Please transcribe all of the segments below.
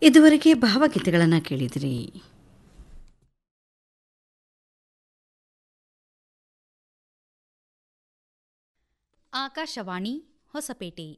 ಇದುವರೆಗೆ ಭಾವಗೀತೆಗಳನ್ನು ಕೇಳಿದಿರಿ ಆಕಾಶವಾಣಿ ಹೊಸಪೇಟೆ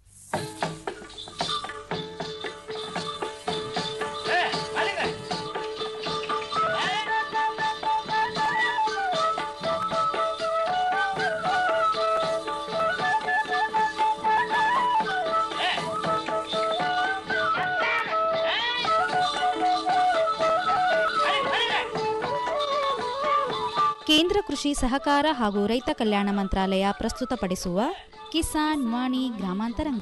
ಕೇಂದ್ರ ಕೃಷಿ ಸಹಕಾರ ಹಾಗೂ ರೈತ ಕಲ್ಯಾಣ ಮಂತ್ರಾಲಯ ಪ್ರಸ್ತುತಪಡಿಸುವ ಕಿಸಾನ್ ವಾಣಿ ಗ್ರಾಮಾಂತರಂಗ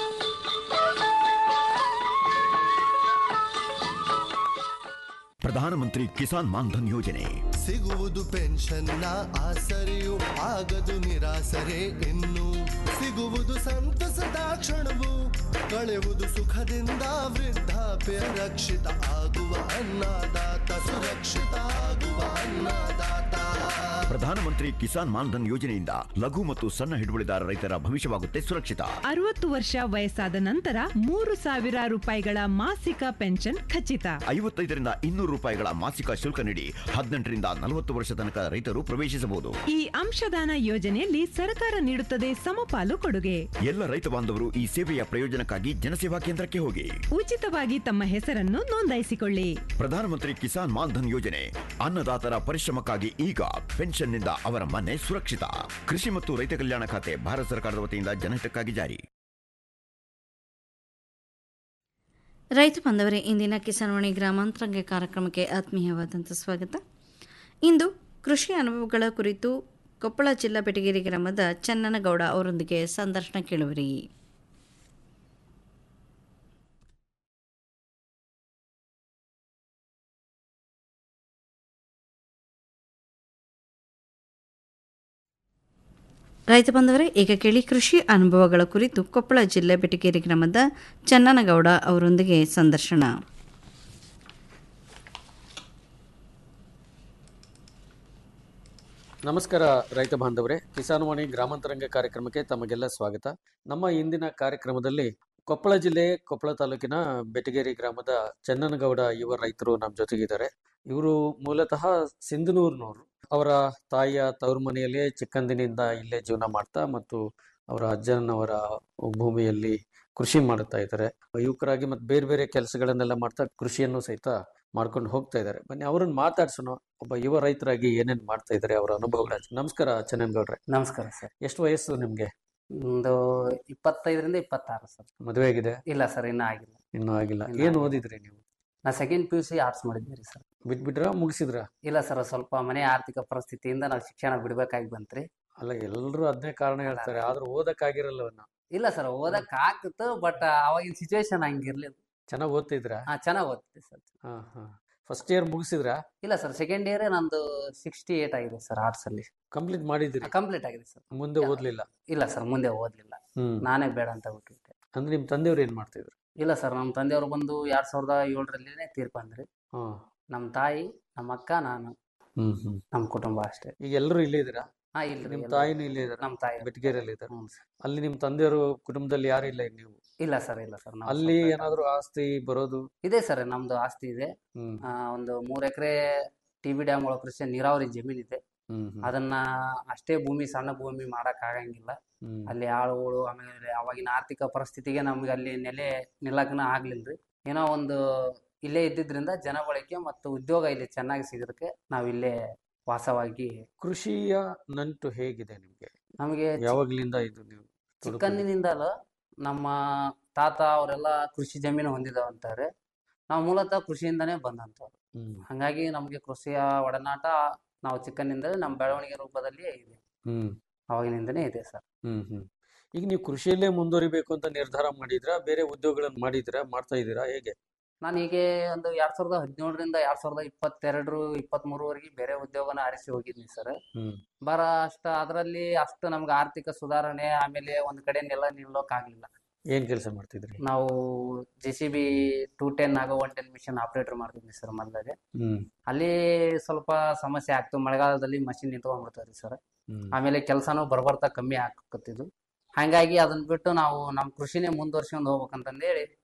ಪ್ರಧಾನಮಂತ್ರಿ ಕಿಸಾನ್ ಮಾನ್ಧನ್ ಯೋಜನೆ ಸಿಗುವುದು ಪೆನ್ಷನ್ನ ಆಸರೆಯು ಆಗದು ನಿರಾಸರೆ ಇನ್ನು ಸಿಗುವುದು ಸಂತಸದ ಕ್ಷಣವು ಕಳೆಯುವುದು ಸುಖದಿಂದ ವೃದ್ಧಾಪ್ಯ ರಕ್ಷಿತ ಆಗುವ ಅನ್ನದಾತ ಸುರಕ್ಷಿತ ಆಗುವ ಅನ್ನದಾತ ಪ್ರಧಾನಮಂತ್ರಿ ಕಿಸಾನ್ ಮಾನ್ಧನ್ ಯೋಜನೆಯಿಂದ ಲಘು ಮತ್ತು ಸಣ್ಣ ಹಿಡುವಳಿದಾರ ರೈತರ ಭವಿಷ್ಯವಾಗುತ್ತೆ ಸುರಕ್ಷಿತ ಅರವತ್ತು ವರ್ಷ ವಯಸ್ಸಾದ ನಂತರ ಮೂರು ಸಾವಿರ ರೂಪಾಯಿಗಳ ಮಾಸಿಕ ಪೆನ್ಷನ್ ಖಚಿತ ಐವತ್ತೈದರಿಂದ ಇನ್ನೂರು ರೂಪಾಯಿಗಳ ಮಾಸಿಕ ಶುಲ್ಕ ನೀಡಿ ಹದಿನೆಂಟರಿಂದ ನಲವತ್ತು ವರ್ಷ ತನಕ ರೈತರು ಪ್ರವೇಶಿಸಬಹುದು ಈ ಅಂಶದಾನ ಯೋಜನೆಯಲ್ಲಿ ಸರ್ಕಾರ ನೀಡುತ್ತದೆ ಸಮಪಾಲು ಕೊಡುಗೆ ಎಲ್ಲ ರೈತ ಬಾಂಧವರು ಈ ಸೇವೆಯ ಪ್ರಯೋಜನಕ್ಕಾಗಿ ಜನಸೇವಾ ಕೇಂದ್ರಕ್ಕೆ ಹೋಗಿ ಉಚಿತವಾಗಿ ತಮ್ಮ ಹೆಸರನ್ನು ನೋಂದಾಯಿಸಿಕೊಳ್ಳಿ ಪ್ರಧಾನಮಂತ್ರಿ ಕಿಸಾನ್ ಮಾನ್ಧನ್ ಯೋಜನೆ ಅನ್ನದಾತರ ಪರಿಶ್ರಮಕ್ಕಾಗಿ ಈಗ ಪೆನ್ಷನ್ನಿಂದ ಅವರ ಮನೆ ಸುರಕ್ಷಿತ ಕೃಷಿ ಮತ್ತು ರೈತ ಕಲ್ಯಾಣ ಖಾತೆ ಭಾರತ ಸರ್ಕಾರದ ವತಿಯಿಂದ ಜನಹಿತಕ್ಕಾಗಿ ಜಾರಿ ರೈತ ಬಾಂಧವರೇ ಇಂದಿನ ಕಿಸಾನ್ವಾಣಿ ಗ್ರಾಮಾಂತರಂಗ ಕಾರ್ಯಕ್ರಮಕ್ಕೆ ಆತ್ಮೀಯವಾದಂಥ ಸ್ವಾಗತ ಇಂದು ಕೃಷಿ ಅನುಭವಗಳ ಕುರಿತು ಕೊಪ್ಪಳ ಜಿಲ್ಲಾ ಬೆಟಗೇರಿ ಗ್ರಾಮದ ಚನ್ನನಗೌಡ ಅವರೊಂದಿಗೆ ಸಂದರ್ಶನ ಕೇಳುವಿರಿ ರೈತ ಬಾಂಧವರೇ ಈಗ ಕೇಳಿ ಕೃಷಿ ಅನುಭವಗಳ ಕುರಿತು ಕೊಪ್ಪಳ ಜಿಲ್ಲೆ ಬೆಟಗೇರಿ ಗ್ರಾಮದ ಚನ್ನನಗೌಡ ಅವರೊಂದಿಗೆ ಸಂದರ್ಶನ ನಮಸ್ಕಾರ ರೈತ ಬಾಂಧವರೇ ಕಿಸಾನ್ವಾಣಿ ಗ್ರಾಮಾಂತರಂಗ ಕಾರ್ಯಕ್ರಮಕ್ಕೆ ತಮಗೆಲ್ಲ ಸ್ವಾಗತ ನಮ್ಮ ಇಂದಿನ ಕಾರ್ಯಕ್ರಮದಲ್ಲಿ ಕೊಪ್ಪಳ ಜಿಲ್ಲೆ ಕೊಪ್ಪಳ ತಾಲೂಕಿನ ಬೆಟಗೇರಿ ಗ್ರಾಮದ ಚನ್ನನಗೌಡ ಯುವ ರೈತರು ನಮ್ಮ ಜೊತೆಗಿದ್ದಾರೆ ಇವರು ಮೂಲತಃ ಸಿಂಧನೂರಿನವರು ಅವರ ತಾಯಿಯ ತವರು ಮನೆಯಲ್ಲೇ ಚಿಕ್ಕಂದಿನಿಂದ ಇಲ್ಲೇ ಜೀವನ ಮಾಡ್ತಾ ಮತ್ತು ಅವರ ಅಜ್ಜನವರ ಭೂಮಿಯಲ್ಲಿ ಕೃಷಿ ಮಾಡುತ್ತಾ ಇದ್ದಾರೆ ಯುವಕರಾಗಿ ಮತ್ತು ಬೇರೆ ಬೇರೆ ಕೆಲಸಗಳನ್ನೆಲ್ಲ ಮಾಡ್ತಾ ಕೃಷಿಯನ್ನು ಸಹಿತ ಮಾಡ್ಕೊಂಡು ಹೋಗ್ತಾ ಇದ್ದಾರೆ ಬನ್ನಿ ಅವರನ್ನು ಮಾತಾಡ್ಸೋಣ ಒಬ್ಬ ಯುವ ರೈತರಾಗಿ ಏನೇನ್ ಮಾಡ್ತಾ ಇದ್ದಾರೆ ಅವರ ಅನುಭವಗಳ ನಮಸ್ಕಾರ ಚನ್ನನಗೌಡ್ರೆ ನಮಸ್ಕಾರ ಸರ್ ಎಷ್ಟು ವಯಸ್ಸು ನಿಮ್ಗೆ ಒಂದು ಇಪ್ಪತ್ತೈದರಿಂದ ಇಪ್ಪತ್ತಾರು ಸರ್ ಮದುವೆ ಆಗಿದೆ ಇಲ್ಲ ಸರ್ ಇನ್ನೂ ಆಗಿಲ್ಲ ಇನ್ನೂ ಆಗಿಲ್ಲ ಇನ್ನೂ ಏನ್ ಆಗಿಲ್ಲ. ಓದಿದ್ರಿ ನೀವು ನಾ second P U C arts ಮಾಡಿದ್ದೀರಿ ಸರ್ ಬಿಟ್ಬಿಟ್ರ ಮುಗಿಸಿದ್ರ ಇಲ್ಲ ಸರ್ ಸ್ವಲ್ಪ ಮನೆ ಆರ್ಥಿಕ ಪರಿಸ್ಥಿತಿಯಿಂದ ನಾವು ಶಿಕ್ಷಣ ಬಿಡ್ಬೇಕಾಗಿ ಬಂತ್ರಿ ಅಲ್ಲ ಎಲ್ಲರೂ ಅದನ್ನೇ ಕಾರಣ ಹೇಳ್ತಾರೆ ಆದ್ರೂ ಓದಕ್ಕಾಗಿರಲ್ಲವನ್ನ ಇಲ್ಲ ಸರ್ ಓದಕ್ ಆಗ್ತಿತ್ತು ಬಟ್ ಅವಾಗಿನ ಸಿಚುವೇಶನ್ ಹಂಗಿರ್ಲಿಲ್ಲ ಚೆನ್ನಾಗಿ ಓದ್ತಿದ್ರ ಹಾ ಚೆನ್ನಾಗಿ ಓದ್ತಿದ್ದೆ ಸರ್ ಹಾ ಹಾ ಫಸ್ಟ್ ಇಯರ್ ಮುಗಿಸಿದ್ರ ಇಲ್ಲ ಸರ್ ಸೆಕೆಂಡ್ ಇಯರ್ ನಂದು ಸಿಕ್ಸ್ಟಿ ಏಟ್ ಆಗಿದೆ ಸರ್ ಆರ್ಟ್ಸ್ ಅಲ್ಲಿ ಕಂಪ್ಲೀಟ್ ಮಾಡಿದಿರಿ ಕಂಪ್ಲೀಟ್ ಆಗಿದೆ ಸರ್ ಮುಂದೆ ಓದ್ಲಿಲ್ಲ ಇಲ್ಲ ಸರ್ ಮುಂದೆ ಓದ್ಲಿಲ್ಲ ಹ್ಮ್ ನಾನೇ ಬೇಡ ಅಂತ ಬಿಟ್ಟಿದ್ದೆ ಅಂದ್ರೆ ನಿಮ್ ತಂದೆಯವ್ರು ಏನ್ ಮಾಡ್ತಿದ್ರು ಇಲ್ಲ ಸರ್ ನಮ್ಮ ತಂದೆಯವರು ಬಂದು ಎರಡ್ ಸಾವಿರದ ಏಳರಲ್ಲಿನೇ ತೀರ್ಕೊಂಡ್ರಿ ಹಾ ನಮ್ಮ ತಾಯಿ ನಮ್ಮ ಅಕ್ಕ ನಾನು ಹ್ಮ್ ಹ್ಮ್ ನಮ್ಮ ಕುಟುಂಬ ಅಷ್ಟೇ ಈಗ ಎಲ್ಲರೂ ಇಲ್ಲೇ ಇದ್ದೀರಾ ಹಾ ಇಲ್ಲ ನಿಮ್ ತಾಯಿನೂ ಇಲ್ಲೇ ಇದಾರ ನಮ್ಮ ತಾಯಿ ಬೆಟಗೇರಿಯಲ್ಲಿ ಇದ್ದಾರೆ ಹ್ಞೂ ಸರ್ ಅಲ್ಲಿ ನಿಮ್ ತಂದೆಯವರು ಕುಟುಂಬದಲ್ಲಿ ಯಾರು ಇಲ್ಲ ನೀವು ಇಲ್ಲ ಸರ್ ಇಲ್ಲ ಸರ್ ನಾವು ಅಲ್ಲಿ separate ಏನಾದ್ರು ಆಸ್ತಿ ಬರೋದು ಇದೆ ಸರ್ ನಮ್ದು ಆಸ್ತಿ ಇದೆ ಹ್ಮ್ ಆ, ಒಂದು ಮೂರ್ ಎಕರೆ ಟಿ ಬಿ ಡ್ಯಾಮ್ ಒಳಗೆ ಕೃಷಿ ನೀರಾವರಿ ಜಮೀನ್ ಇದೆ ಹ್ಮ್ ಹ್ಮ್ ಅದನ್ನ ಅಷ್ಟೇ ಭೂಮಿ ಸಣ್ಣ ಭೂಮಿ ಮಾಡಕ್ ಆಗಂಗಿಲ್ಲ ಹ್ಮ್ ಅಲ್ಲಿ ಆಳುಗಳು ಆಮೇಲೆ ಅವಾಗಿನ ಆರ್ಥಿಕ ಪರಿಸ್ಥಿತಿಗೆ ನಮ್ಗೆ ಅಲ್ಲಿ ನೆಲೆ ನಿಲ್ಲಕನ ಆಗ್ಲಿಲ್ರಿ ಏನೋ ಒಂದು ಇಲ್ಲೇ ಇದ್ದಿದ್ರಿಂದ ಜನಬಳಕೆ ಮತ್ತು ಉದ್ಯೋಗ ಇಲ್ಲಿ ಚೆನ್ನಾಗಿ ಸಿಗೋದಕ್ಕೆ ನಾವು ಇಲ್ಲೇ ವಾಸವಾಗಿ ಕೃಷಿಯ ನಂಟು ಹೇಗಿದೆ ನಿಮ್ಗೆ ನಮಗೆ ಯಾವಾಗ್ಲಿಂದ ಇದು ನೀವು ತೊಡಗಿದ್ದೀರಿ? ಚಿಕ್ಕಂದಿನಿಂದಲೂ ನಮ್ಮ ತಾತ ಅವರೆಲ್ಲ ಕೃಷಿ ಜಮೀನು ಹೊಂದಿದವಂತಾರೆ ನಾವು ಮೂಲತಃ ಕೃಷಿಯಿಂದನೇ ಬಂದಂಥವ್ರು ಹ್ಮ್ ಹಾಗಾಗಿ ನಮಗೆ ಕೃಷಿಯ ಒಡನಾಟ ನಾವು ಚಿಕ್ಕಂದಿನಿಂದಲೇ ನಮ್ಮ ಬೆಳವಣಿಗೆ ರೂಪದಲ್ಲಿಯೇ ಇದೆ ಹ್ಮ್ ಅವಾಗಿನಿಂದನೇ ಇದೆ ಸರ್ ಹ್ಮ್ ಹ್ಮ್ ಈಗ ನೀವು ಕೃಷಿಯಲ್ಲೇ ಮುಂದುವರಿಬೇಕು ಅಂತ ನಿರ್ಧಾರ ಮಾಡಿದ್ರಾ ಬೇರೆ ಉದ್ಯೋಗಗಳನ್ನು ಮಾಡಿದ್ರಾ ಮಾಡ್ತಾ ಇದ್ದೀರಾ ಹೇಗೆ ನಾನು ಹೀಗೆ ಒಂದು ಎರಡ್ ಸಾವಿರದ ಹದಿನೇಳರಿಂದ ಎರಡ್ ಸಾವಿರದ ಇಪ್ಪತ್ತೆರಡರು ಇಪ್ಪತ್ಮೂರವರೆಗೆ ಬೇರೆ ಉದ್ಯೋಗನ ಆರಿಸಿ ಹೋಗಿದ್ನಿ ಸರ್ ಹ್ಮ್ ಬರ ಅಷ್ಟ ಅದರಲ್ಲಿ ಅಷ್ಟು ನಮ್ಗೆ ಆರ್ಥಿಕ ಸುಧಾರಣೆ ಆಮೇಲೆ ಒಂದ್ ಕಡೆ ನೆಲ ನಿಲ್ಲೋಕ್ ಆಗ್ಲಿಲ್ಲ ಏನ್ ಕೆಲಸ ಮಾಡ್ತಿದ್ರಿ ನಾವು J C B two ten ಆಗೋ ಒನ್ ಟೆನ್ ಮಿಷನ್ ಆಪರೇಟರ್ ಮಾಡ್ತಿದ್ವಿ ಸರ್ ಮೊದಲಾಗೆ ಹ್ಮ್ ಅಲ್ಲಿ ಸ್ವಲ್ಪ ಸಮಸ್ಯೆ ಆಗ್ತು ಮಳೆಗಾಲದಲ್ಲಿ ಮಷಿನ್ ನಿಂತ್ಕೊಂಡ್ಬಿಡ್ತಾವ್ರಿ ಸರ್ ಹ್ಮ್ ಆಮೇಲೆ ಕೆಲಸನೂ ಬರ್ಬರ್ತಾ ಕಮ್ಮಿ ಆಕತ್ತಿದ್ದು ಹಾಗಾಗಿ ಅದನ್ನ ಬಿಟ್ಟು ನಾವು ನಮ್ಮ ಕೃಷಿನೇ ಮುಂದುವರ್ಸ್ಕೊಂಡು ಹೋಗ್ಬೇಕಂತಂದೇಳಿ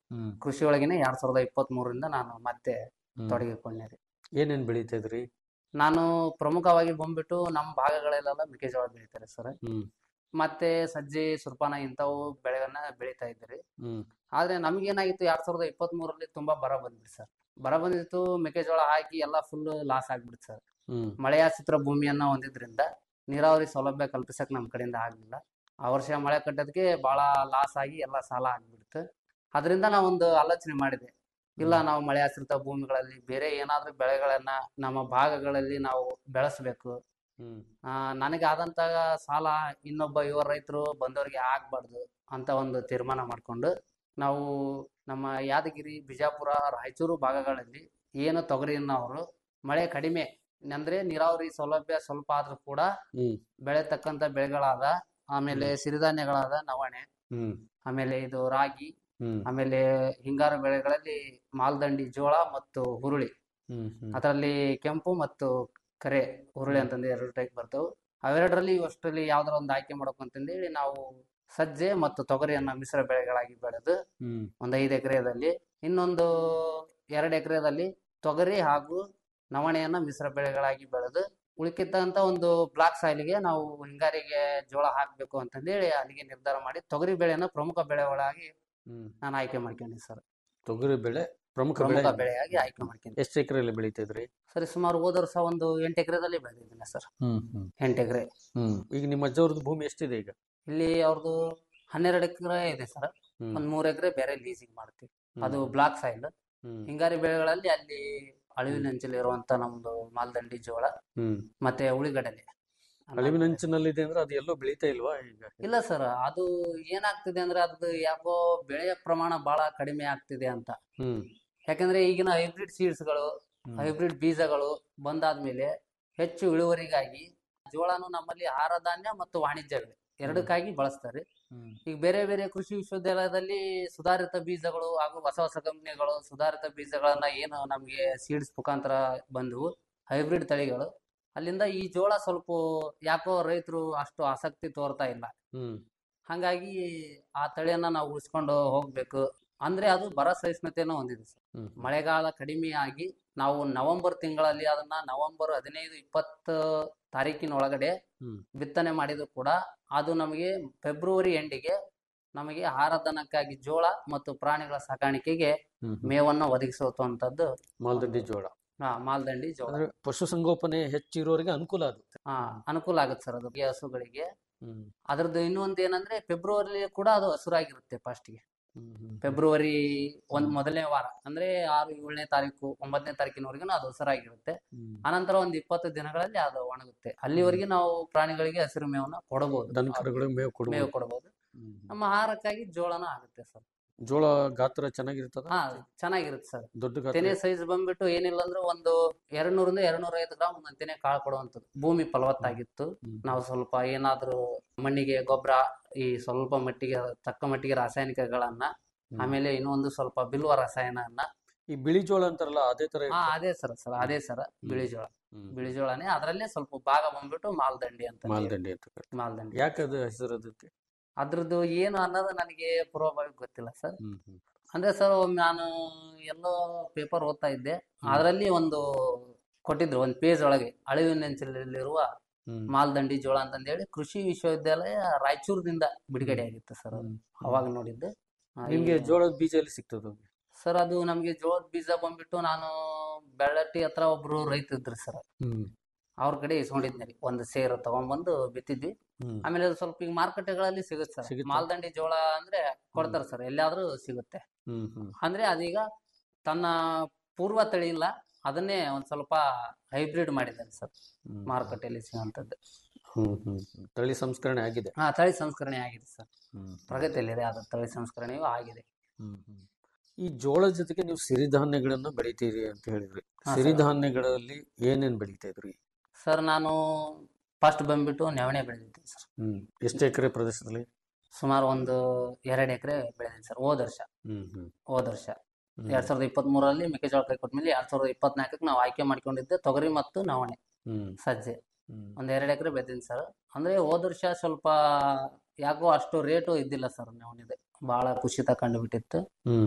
ಹ್ಮ್ ಕೃಷಿ ಒಳಗಿನ ಎರಡ್ ಸಾವಿರದ ಇಪ್ಪತ್ತ್ ಮೂರರಿಂದ ನಾನು ಮತ್ತೆ ಹ್ಮ್. ತೊಡಗಿಕೊಂಡೆ ರೀ ಏನೇನ್ ಬೆಳಿತಾ ಇದ್ರಿ ನಾನು ಪ್ರಮುಖವಾಗಿ ಬಂದ್ಬಿಟ್ಟು ನಮ್ಮ ಭಾಗಗಳಲ್ಲೆಲ್ಲ ಮೆಕ್ಕೆಜೋಳ ಬೆಳಿತಾರೆ ಸರ್ ಹ್ಮ್ ಮತ್ತೆ ಸಜ್ಜೆ ಸುರ್ಪಾನ ಇಂಥವು ಬೆಳೆಗಳನ್ನ ಬೆಳಿತಾ ಇದ್ರಿ ಹ್ಮ್ ಆದ್ರೆ ನಮ್ಗೇನಾಗಿತ್ತು ಎರಡ್ ಸಾವಿರದ ಇಪ್ಪತ್ತ್ ಮೂರಲ್ಲಿ ತುಂಬಾ ಬರ ಬಂದ್ಬಿಟ್ಟು ಸರ್ ಬರ ಬಂದಿತ್ತು ಮೆಕ್ಕೆಜೋಳ ಹಾಕಿ ಎಲ್ಲ ಫುಲ್ ಲಾಸ್ ಆಗ್ಬಿಡ್ತು ಸರ್ ಹ್ಮ್ ಮಳೆಯಾಶ್ರಿತ ಭೂಮಿಯನ್ನ ಹೊಂದಿದ್ರಿಂದ ನೀರಾವರಿ ಸೌಲಭ್ಯ ಕಲ್ಪಿಸಕ್ ನಮ್ಮ ಕಡೆಯಿಂದ ಆಗ್ಲಿಲ್ಲ ಆ ವರ್ಷ ಮಳೆ ಕಟ್ಟೋದಕ್ಕೆ ಬಹಳ ಲಾಸ್ ಆಗಿ ಎಲ್ಲ ಸಾಲ ಆಗ್ಬಿಡ್ತು ಅದರಿಂದ ನಾವೊಂದು ಆಲೋಚನೆ ಮಾಡಿದೆ ಇಲ್ಲ ನಾವು ಮಳೆ ಆಶ್ರಿತ ಭೂಮಿಗಳಲ್ಲಿ ಬೇರೆ ಏನಾದ್ರೂ ಬೆಳೆಗಳನ್ನ ನಮ್ಮ ಭಾಗಗಳಲ್ಲಿ ನಾವು ಬೆಳೆಸ್ಬೇಕು ಹ್ಮ್ ಆ, ನನಗೆ ಆದಂತ ಸಾಲ ಇನ್ನೊಬ್ಬ ಯುವ ರೈತರು ಬಂದವರಿಗೆ ಆಗ್ಬಾರ್ದು ಅಂತ ಒಂದು ತೀರ್ಮಾನ ಮಾಡ್ಕೊಂಡು ನಾವು ನಮ್ಮ ಯಾದಗಿರಿ ಬಿಜಾಪುರ ರಾಯಚೂರು ಭಾಗಗಳಲ್ಲಿ ಏನು ತೊಗರಿಯನ್ನ ಅವರು ಮಳೆ ಕಡಿಮೆ ಅಂದ್ರೆ ನೀರಾವರಿ ಸೌಲಭ್ಯ ಸ್ವಲ್ಪ ಆದ್ರೂ ಕೂಡ ಹ್ಮ್ ಬೆಳೆತಕ್ಕಂತ ಬೆಳೆಗಳಾದ ಆಮೇಲೆ ಸಿರಿಧಾನ್ಯಗಳಾದ ನವಣೆ ಹ್ಮ್ ಆಮೇಲೆ ಇದು ರಾಗಿ ಹ್ಮ್ ಆಮೇಲೆ ಹಿಂಗಾರು ಬೆಳೆಗಳಲ್ಲಿ ಮಾಲ್ದಂಡಿ ಜೋಳ ಮತ್ತು ಹುರುಳಿ ಹ್ಮ್ ಹ್ಮ್ ಅದರಲ್ಲಿ ಕೆಂಪು ಮತ್ತು ಕರೆ ಹುರುಳಿ ಅಂತಂದು ಎರಡು ಟೈಪ್ ಬರ್ತವೆ ಅವೆರಡರಲ್ಲಿ ಇವಷ್ಟರಲ್ಲಿ ಯಾವ್ದಾರ ಒಂದು ಆಯ್ಕೆ ಮಾಡ್ಬೇಕು ಅಂತಂದೇಳಿ ನಾವು ಸಜ್ಜೆ ಮತ್ತು ತೊಗರಿಯನ್ನ ಮಿಶ್ರ ಬೆಳೆಗಳಾಗಿ ಬೆಳೆದು ಹ್ಮ್ ಒಂದು ಐದು ಎಕರೆದಲ್ಲಿ ಇನ್ನೊಂದು ಎರಡು ಎಕರೆದಲ್ಲಿ ತೊಗರಿ ಹಾಗೂ ನವಣೆಯನ್ನ ಮಿಶ್ರ ಬೆಳೆಗಳಾಗಿ ಬೆಳೆದು ಉಳಿಕಿದ್ದಂತ ಒಂದು ಬ್ಲಾಕ್ ಸಾಯಿಲ್ಗೆ ನಾವು ಹಿಂಗಾರಿಗೆ ಜೋಳ ಹಾಕ್ಬೇಕು ಅಂತಂದೇಳಿ ಅಲ್ಲಿಗೆ ನಿರ್ಧಾರ ಮಾಡಿ ತೊಗರಿ ಬೆಳೆಯನ್ನ ಪ್ರಮುಖ ಬೆಳೆಗಳಾಗಿ ಹ್ಮ್ ನಾನು ಆಯ್ಕೆ ಮಾಡ್ಕೊಂಡೆ ಸರ್ ತೊಗರಿ ಬೆಳೆ ಪ್ರಮುಖ ಬೆಳೆ ಪ್ರಮುಖ ಬೆಳೆಯಾಗಿ ಆಯ್ಕೆ ಮಾಡ್ಕೊಂಡೆ ಎಷ್ಟು ಎಕರೆಯಲ್ಲಿ ಬೆಳಿತಾ ಇದ್ರಿ ಸರಿ ಸುಮಾರು ಹೋದ ವರ್ಷ ಒಂದು ಎಂಟು ಎಕರೆದಲ್ಲಿ ಬೆಳೆದಿದ್ದೀನಿ ಸರ್ ಹ್ಮ್ ಹ್ಮ್ ಎಂಟು ಎಕರೆ ಹ್ಮ್ ಈಗ ನಿಮ್ಮ ಅಜ್ಜವ್ರದ್ದು ಭೂಮಿ ಎಷ್ಟಿದೆ ಈಗ ಇಲ್ಲಿ ಅವ್ರದ್ದು ಹನ್ನೆರಡು ಎಕರೆ ಇದೆ ಸರ್ ಹ್ಮ್ ಒಂದ್ ಮೂರ್ ಎಕರೆ ಬೇರೆ ಲೀಸಿಂಗ್ ಮಾಡ್ತೀವಿ ಹ್ಮ್. ಅದು ಬ್ಲಾಕ್ ಸಾಯಿಲ್ ಹ್ಮ್ ಹಿಂಗಾರಿ ಬೆಳೆಗಳಲ್ಲಿ ಅಲ್ಲಿ ಅಳಿವಿನಂಚಲ್ಲಿ ಇರುವಂತ ನಮ್ದು ಮಾಲ್ದಂಡಿ ಜೋಳ ಹ್ಮ್ ಮತ್ತೆ ಉಳಿಗಡಲೆ ಅಳಿವಿನಂಚಿನಲ್ಲಿದೆ ಅಂದ್ರೆ ಅದು ಎಲ್ಲೋ ಬೆಳೀತಾ ಇಲ್ವಾ ಈಗ ಇಲ್ಲ ಸರ್ ಅದು ಏನಾಗ್ತಿದೆ ಅಂದ್ರೆ ಅದು ಯಾಕೋ ಬೆಳೆಯ ಪ್ರಮಾಣ ಬಹಳ ಕಡಿಮೆ ಆಗ್ತಿದೆ ಅಂತ ಹ್ಮ್ ಯಾಕಂದ್ರೆ ಈಗಿನ ಹೈಬ್ರಿಡ್ ಸೀಡ್ಸ್ಗಳು ಹ್ಮ್. ಹೈಬ್ರಿಡ್ ಬೀಜಗಳು ಬಂದಾದ್ಮೇಲೆ ಹೆಚ್ಚು ಇಳುವರಿಗಾಗಿ ಜೋಳನು ನಮ್ಮಲ್ಲಿ ಆಹಾರ ಧಾನ್ಯ ಮತ್ತು ವಾಣಿಜ್ಯ ಬೆಳೆ ಎರಡಕ್ಕಾಗಿ ಬಳಸ್ತಾರೆ ಹ್ಮ್ ಈಗ ಬೇರೆ ಬೇರೆ ಕೃಷಿ ವಿಶ್ವವಿದ್ಯಾಲಯದಲ್ಲಿ ಸುಧಾರಿತ ಬೀಜಗಳು ಹಾಗೂ ಹೊಸ ಹೊಸ ಕಂಪನಿಗಳು ಸುಧಾರಿತ ಬೀಜಗಳನ್ನ ಏನು ನಮಗೆ ಸೀಡ್ಸ್ ಮುಖಾಂತರ ಬಂದವು ಹೈಬ್ರಿಡ್ ತಳಿಗಳು ಅಲ್ಲಿಂದ ಈ ಜೋಳ ಸ್ವಲ್ಪ ಯಾಕೋ ರೈತರು ಅಷ್ಟು ಆಸಕ್ತಿ ತೋರ್ತಾ ಇಲ್ಲ ಹ್ಮ್ ಹಾಗಾಗಿ ಆ ತಳಿಯನ್ನ ನಾವು ಉಳಿಸ್ಕೊಂಡು ಹೋಗ್ಬೇಕು ಅಂದ್ರೆ ಅದು ಬರ ಸಹಿಷ್ಣುತೆಯನ್ನು ಹೊಂದಿದೆ ಸರ್ ಹ್ಮ್ ಮಳೆಗಾಲ ಕಡಿಮೆ ಆಗಿ ನಾವು ನವೆಂಬರ್ ತಿಂಗಳಲ್ಲಿ ಅದನ್ನ ನವೆಂಬರ್ ಹದಿನೈದು ಇಪ್ಪತ್ತು ತಾರೀಕಿನ ಒಳಗಡೆ ಹ್ಮ್. ಬಿತ್ತನೆ ಮಾಡಿದ್ರು ಕೂಡ ಅದು ನಮಗೆ ಫೆಬ್ರವರಿ ಎಂಡಿಗೆ ನಮಗೆ ಆಹಾರ ದನಕ್ಕಾಗಿ ಜೋಳ ಮತ್ತು ಪ್ರಾಣಿಗಳ ಸಾಕಾಣಿಕೆಗೆ ಹ್ಮ್ ಹ್ಮ್. ಮೇವನ್ನ ಒದಗಿಸುವಂತದ್ದು ಮಾಲ್ದಂಡಿ ಜೋಳ ಆ, ಮಾಲ್ದಂಡಿ ಜೋಳ ಅಂದ್ರೆ ಪಶುಸಂಗೋಪನೆ ಹೆಚ್ಚಿರೋರಿಗೆ ಅನುಕೂಲ ಅದು ಹಾ ಅನುಕೂಲ ಆಗುತ್ತೆ ಸರ್ ಅದು ಈ ಹಸುಗಳಿಗೆ ಹ್ಮ್ ಅದ್ರದ್ದು ಇನ್ನೊಂದು ಏನಂದ್ರೆ ಫೆಬ್ರವರಿ ಕೂಡ ಅದು ಹಸುರಾಗಿರುತ್ತೆ ಫಸ್ಟ್ಗೆ ಹ್ಮ್ ಹ್ಮ್ ಫೆಬ್ರವರಿ ಒಂದ್ ಮೊದಲನೇ ವಾರ ಅಂದ್ರೆ ಆರು ಏಳನೇ ತಾರೀಕು ಒಂಬತ್ತನೇ ತಾರೀಕಿನವರೆಗೂ ಅದು ಹಸಿರಾಗಿರುತ್ತೆ ಹ್ಮ್. ಅನಂತರ ಒಂದ್ ಇಪ್ಪತ್ತು ದಿನಗಳಲ್ಲಿ ಅದು ಒಣಗುತ್ತೆ ಅಲ್ಲಿವರೆಗೆ ನಾವು ಪ್ರಾಣಿಗಳಿಗೆ ಹಸಿರು ಮೇವನ್ನ ಕೊಡಬಹುದು ದನ ಕರುಗಳಿಗೆ ಮೇವು ಮೇವು ಕೊಡುವ ಕೊಡಬಹುದು ನಮ್ಮ ಆಹಾರಕ್ಕಾಗಿ ಜೋಳನ ಆಗುತ್ತೆ ಸರ್ ಜೋಳ ಗಾತ್ರ ಚೆನ್ನಾಗಿರ್ತದ ಹಾ ಚೆನ್ನಾಗಿರುತ್ತೆ ಸರ್ ದೊಡ್ಡ ಗಾತ್ರ ತೆನೆ ಸೈಜ್ ಬಂದ್ಬಿಟ್ಟು ಏನಿಲ್ಲ ಅಂದ್ರೆ ಒಂದು ಎರಡ್ ನೂರಿಂದ ಎರಡ್ ನೂರ ಐವತ್ತು ಗ್ರಾಮ್ ಒಂದೊಂದ್ ತೆನೆ ಕಾಳು ಕೊಡುವಂಥದ್ದು ಭೂಮಿ ಫಲವತ್ತಾಗಿತ್ತು ಹ್ಮ್. ನಾವು ಸ್ವಲ್ಪ ಏನಾದ್ರೂ ಮಣ್ಣಿಗೆ ಗೊಬ್ಬರ ಈ ಸ್ವಲ್ಪ ಮಟ್ಟಿಗೆ ತಕ್ಕ ಮಟ್ಟಿಗೆ ರಾಸಾಯನಿಕಗಳನ್ನ ಹ್ಮ್. ಆಮೇಲೆ ಇನ್ನೊಂದು ಸ್ವಲ್ಪ ಬಿಲ್ವ ರಸಾಯನನ್ನ ಈ ಬಿಳಿ ಜೋಳ ಅಂತಾರಲ್ಲ ಅದೇ ತರ ಹಾ ಇರ್ತದ? ಅದೇ ಸರ್ ಸರ್ ಅದೇ ಸರ್ ಬಿಳಿ ಜೋಳ ಹ್ಮ್. ಬಿಳಿ ಜೋಳನೇ ಅದ್ರಲ್ಲೇ ಸ್ವಲ್ಪ ಭಾಗ ಬಂದ್ಬಿಟ್ಟು ಮಾಲ್ದಂಡಿ ಅಂತ ಮಾಲ್ದಂಡಿ ಅಂತ ಕರೀತಾರೆ. ಮಾಲ್ದಂಡಿ ಯಾಕೆ ಅದು ಹೆಸರು ಅದಕ್ಕೆ ಅದ್ರದ್ದು ಏನು ಅನ್ನೋದು ನನಗೆ ಪೂರ್ವಭಾವಿ ಗೊತ್ತಿಲ್ಲ ಸರ್ ಹ್ಮ್ ಹ್ಮ್ ಅಂದ್ರೆ ಸರ್ ಒಮ್ಮೆ ನಾನು ಎಲ್ಲೋ ಪೇಪರ್ ಓದ್ತಾ ಇದ್ದೆ ಅದರಲ್ಲಿ ಒಂದು ಕೊಟ್ಟಿದ್ರು ಒಂದು ಪೇಜ್ ಒಳಗೆ ಅಳಿವಿನಂಚಿನಲ್ಲಿರುವ ಹ್ಮ್ ಮಾಲ್ದಂಡಿ ಜೋಳ ಅಂತಂದೇಳಿ ಕೃಷಿ ವಿಶ್ವವಿದ್ಯಾಲಯ ರಾಯಚೂರಿನಿಂದ ಬಿಡುಗಡೆ ಆಗಿತ್ತು ಸರ್ ಅದು ಹ್ಮ್. ಅವಾಗ ನೋಡಿದ್ದು ಆ, ನಿಮ್ಗೆ ಈ- ಜೋಳದ ಬೀಜ ಎಲ್ಲಿ ಸಿಗ್ತದ ಸರ್ ಅದು ನಮ್ಗೆ ಜೋಳದ ಬೀಜ ಬಂದ್ಬಿಟ್ಟು ನಾನು ಬೆಳ್ಳಟ್ಟಿ ಹತ್ರ ಒಬ್ರು ರೈತ ಇದ್ರು ಸರ್ ಹ್ಮ್ ಅವ್ರ ಕಡೆ ಇಸ್ಕೊಂಡಿದ್ನಿ ಒಂದು ಸೇರು ತಗೊಂಡ್ಬಂದು ಬಿತ್ತಿದ್ವಿ ಹ್ಮ್ ಆಮೇಲೆ ಅದು ಸ್ವಲ್ಪ ಈಗ ಮಾರ್ಕೆಟ್ಗಳಲ್ಲಿ ಸಿಗುತ್ತೆ ಸರ್ ಸಿಗುತ್ತೆ. ಮಾಲ್ದಂಡಿ ಜೋಳ ಅಂದ್ರೆ ಕೊಡ್ತಾರೆ ಸರ್ ಎಲ್ಲಾದ್ರೂ ಸಿಗುತ್ತೆ ಹ್ಮ್ ಹ್ಮ್ ಅಂದ್ರೆ ಅದೀಗ ತನ್ನ ಪೂರ್ವ ತಳಿ ಇಲ್ಲ ಅದನ್ನೇ ಒಂದ್ ಸ್ವಲ್ಪ ಹೈಬ್ರಿಡ್ ಮಾಡಿದ್ದಾರೆ ಸರ್ ಹ್ಮ್. ಮಾರುಕಟ್ಟೆಯಲ್ಲಿ ಸಿಗುವಂತದ್ದು ಹ್ಮ್ ಹ್ಮ್ ಹ್ಮ್. ತಳಿ ಸಂಸ್ಕರಣೆ ಆಗಿದೆ ಹಾ ತಳಿ ಸಂಸ್ಕರಣೆ ಆಗಿದೆ ಸರ್ ಹ್ಮ್ ಪ್ರಗತಿಯಲ್ಲಿದೆ ಅದು ತಳಿ ಸಂಸ್ಕರಣೆಯೂ ಆಗಿದೆ ಹ್ಮ್ ಹ್ಮ್. ಈ ಜೋಳದ ಜೊತೆಗೆ ನೀವು ಸಿರಿಧಾನ್ಯಗಳನ್ನ ಬೆಳಿತೀರಿ ಅಂತ ಹೇಳಿದ್ರಿ ಹಾ, ಸರ್. ಸಿರಿಧಾನ್ಯಗಳಲ್ಲಿ ಏನೇನ್ ಬೆಳಿತಾ ಇದ್ರಿ ಸರ್ ನಾನು ಫಸ್ಟ್ ಬಂದ್ಬಿಟ್ಟು ನವಣೆ ಬೆಳೆದಿದ್ದೀನಿ ಸರ್ ಹ್ಮ್ ಎಷ್ಟು ಎಕರೆ ಪ್ರದೇಶದಲ್ಲಿ ಸುಮಾರು ಒಂದು ಎರಡು ಎಕರೆ ಬೆಳೆದಿದ್ದೀನಿ ಸರ್ ಹೋದ ವರ್ಷ ಹ್ಮ್ ಹ್ಮ್ ಹೋದ ವರ್ಷ ಹ್ಮ್. ಎರಡ್ ಸಾವಿರದ ಇಪ್ಪತ್ತ್ ಮೂರರಲ್ಲಿ ಮೆಕ್ಕೆಜೋಳ ಕೈ ಕೊಟ್ಮೇಲೆ ಎರಡ್ ಸಾವಿರದ ಇಪ್ಪತ್ನಾಲ್ಕಕ್ಕೆ ನಾವು ಆಯ್ಕೆ ಮಾಡ್ಕೊಂಡಿದ್ದೆ ತೊಗರಿ ಮತ್ತು ನವಣೆ ಹ್ಮ್ ಸಜ್ಜೆ ಹ್ಮ್ ಒಂದ್ ಎರಡು ಎಕರೆ ಬೆಳೆದಿದ್ದೀನಿ ಸರ್ ಅಂದ್ರೆ ಹೋದ ವರ್ಷ ಸ್ವಲ್ಪ ಯಾಕೋ ಅಷ್ಟು ರೇಟು ಇದ್ದಿಲ್ಲ ಸರ್ ನವಣಿದೆ ಬಹಳ ಕುಸಿತ ಕಂಡು ಬಿಟ್ಟಿತ್ತು ಹ್ಮ್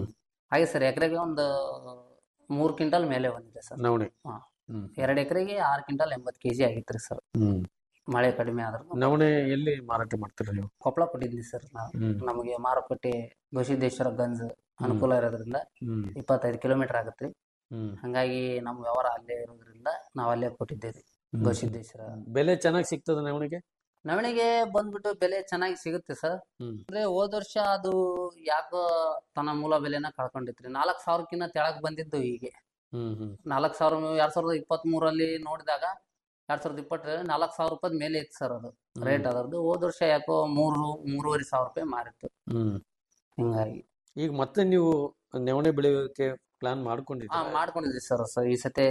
ಹಾಗೆ ಸರ್ ಎಕರೆಗೆ ಒಂದು ಮೂರು ಕ್ವಿಂಟಲ್ ಮೇಲೆ ಬಂದಿದೆ ಸರ್ ನವಣೆ ಹಾ. ಹ್ಮ್ ಎರಡು ಎಕರೆಗೆ ಆರು ಕ್ವಿಂಟಲ್ ಎಂಬತ್ತು ಕೆಜಿ ಆಗಿತ್ರಿ ಸರ್ ಹ್ಮ್ ಮಳೆ ಕಡಿಮೆ ಆದ್ರೂ ನವಣೆ ಎಲ್ಲಿ ಮಾರಾಟ ಮಾಡ್ತೀರಾ ನೀವು ಕೊಪ್ಪಳ ಕೊಟ್ಟಿದ್ವಿ ಸರ್ ನಾವು ಹ್ಮ್ ನಮಗೆ ಮಾರುಕಟ್ಟೆ ಬಸವೇಶ್ವರ ಗಂಜ್ ಅನುಕೂಲ ಇರೋದ್ರಿಂದ ಹ್ಮ್ ಇಪ್ಪತ್ತೈದು ಕಿಲೋಮೀಟರ್ ಆಗತ್ರಿ ಹ್ಮ್ ಹಂಗಾಗಿ ನಮ್ಮ ವ್ಯವಹಾರ ಅಲ್ಲೇ ಇರೋದ್ರಿಂದ ನಾವು ಅಲ್ಲೇ ಕೊಟ್ಟಿದ್ದೇವೆ ಹ್ಮ್. ಗವಿಸಿದ್ದೇಶ್ವರ ಬೆಲೆ ಚೆನ್ನಾಗಿ ಸಿಗ್ತದ ನವಣಿಗೆ ನವಣಿಗೆ ಬಂದ್ಬಿಟ್ಟು ಬೆಲೆ ಚೆನ್ನಾಗಿ ಸಿಗುತ್ತೆ ಸರ್ ಹ್ಮ್ ಅಂದ್ರೆ ಹೋದ ವರ್ಷ ಅದು ಯಾಕೋ ತನ್ನ ಮೂಲ ಬೆಲೆನ ಕಳ್ಕೊಂಡಿತ್ರಿ ನಾಲ್ಕು ಸಾವಿರಕ್ಕಿಂತ ತೆಳಗ್ ಬಂದಿದ್ದು ಹೀಗೆ ಹ್ಮ್ ಹ್ಮ್ ನಾಲ್ಕು ಸಾವಿರ ಎರಡ್ ಸಾವಿರದ ಇಪ್ಪತ್ತ್ ಮೂರಲ್ಲಿ ನೋಡಿದಾಗ ಎರಡ್ ಸಾವಿರದ ಇಪ್ಪತ್ತರಲ್ಲಿ ನಾಲ್ಕು ಸಾವಿರ ರೂಪಾಯಿ ಮೇಲೆ ಇತ್ತು ಸರ್ ಅದು ರೇಟ್ ಅದರದ್ದು ಹೋದ ವರ್ಷ ಯಾಕೋ ಮೂರು ಮೂರುವರೆ ಸಾವಿರ ರೂಪಾಯಿ ಮಾರಿತ್ತು ಹ್ಮ್ ಹಿಂಗಾಗಿ ಈಗ ಮತ್ತೆ ನೀವು ನವಣೆ ಬೆಳೆಯೋಕೆ ಪ್ಲಾನ್ ಹಾ ಮಾಡ್ಕೊಂಡಿದ್ದೀರಾ ಮಾಡ್ಕೊಂಡಿದ್ವಿ ಸರ್ ಸ ಈ ಸತೆ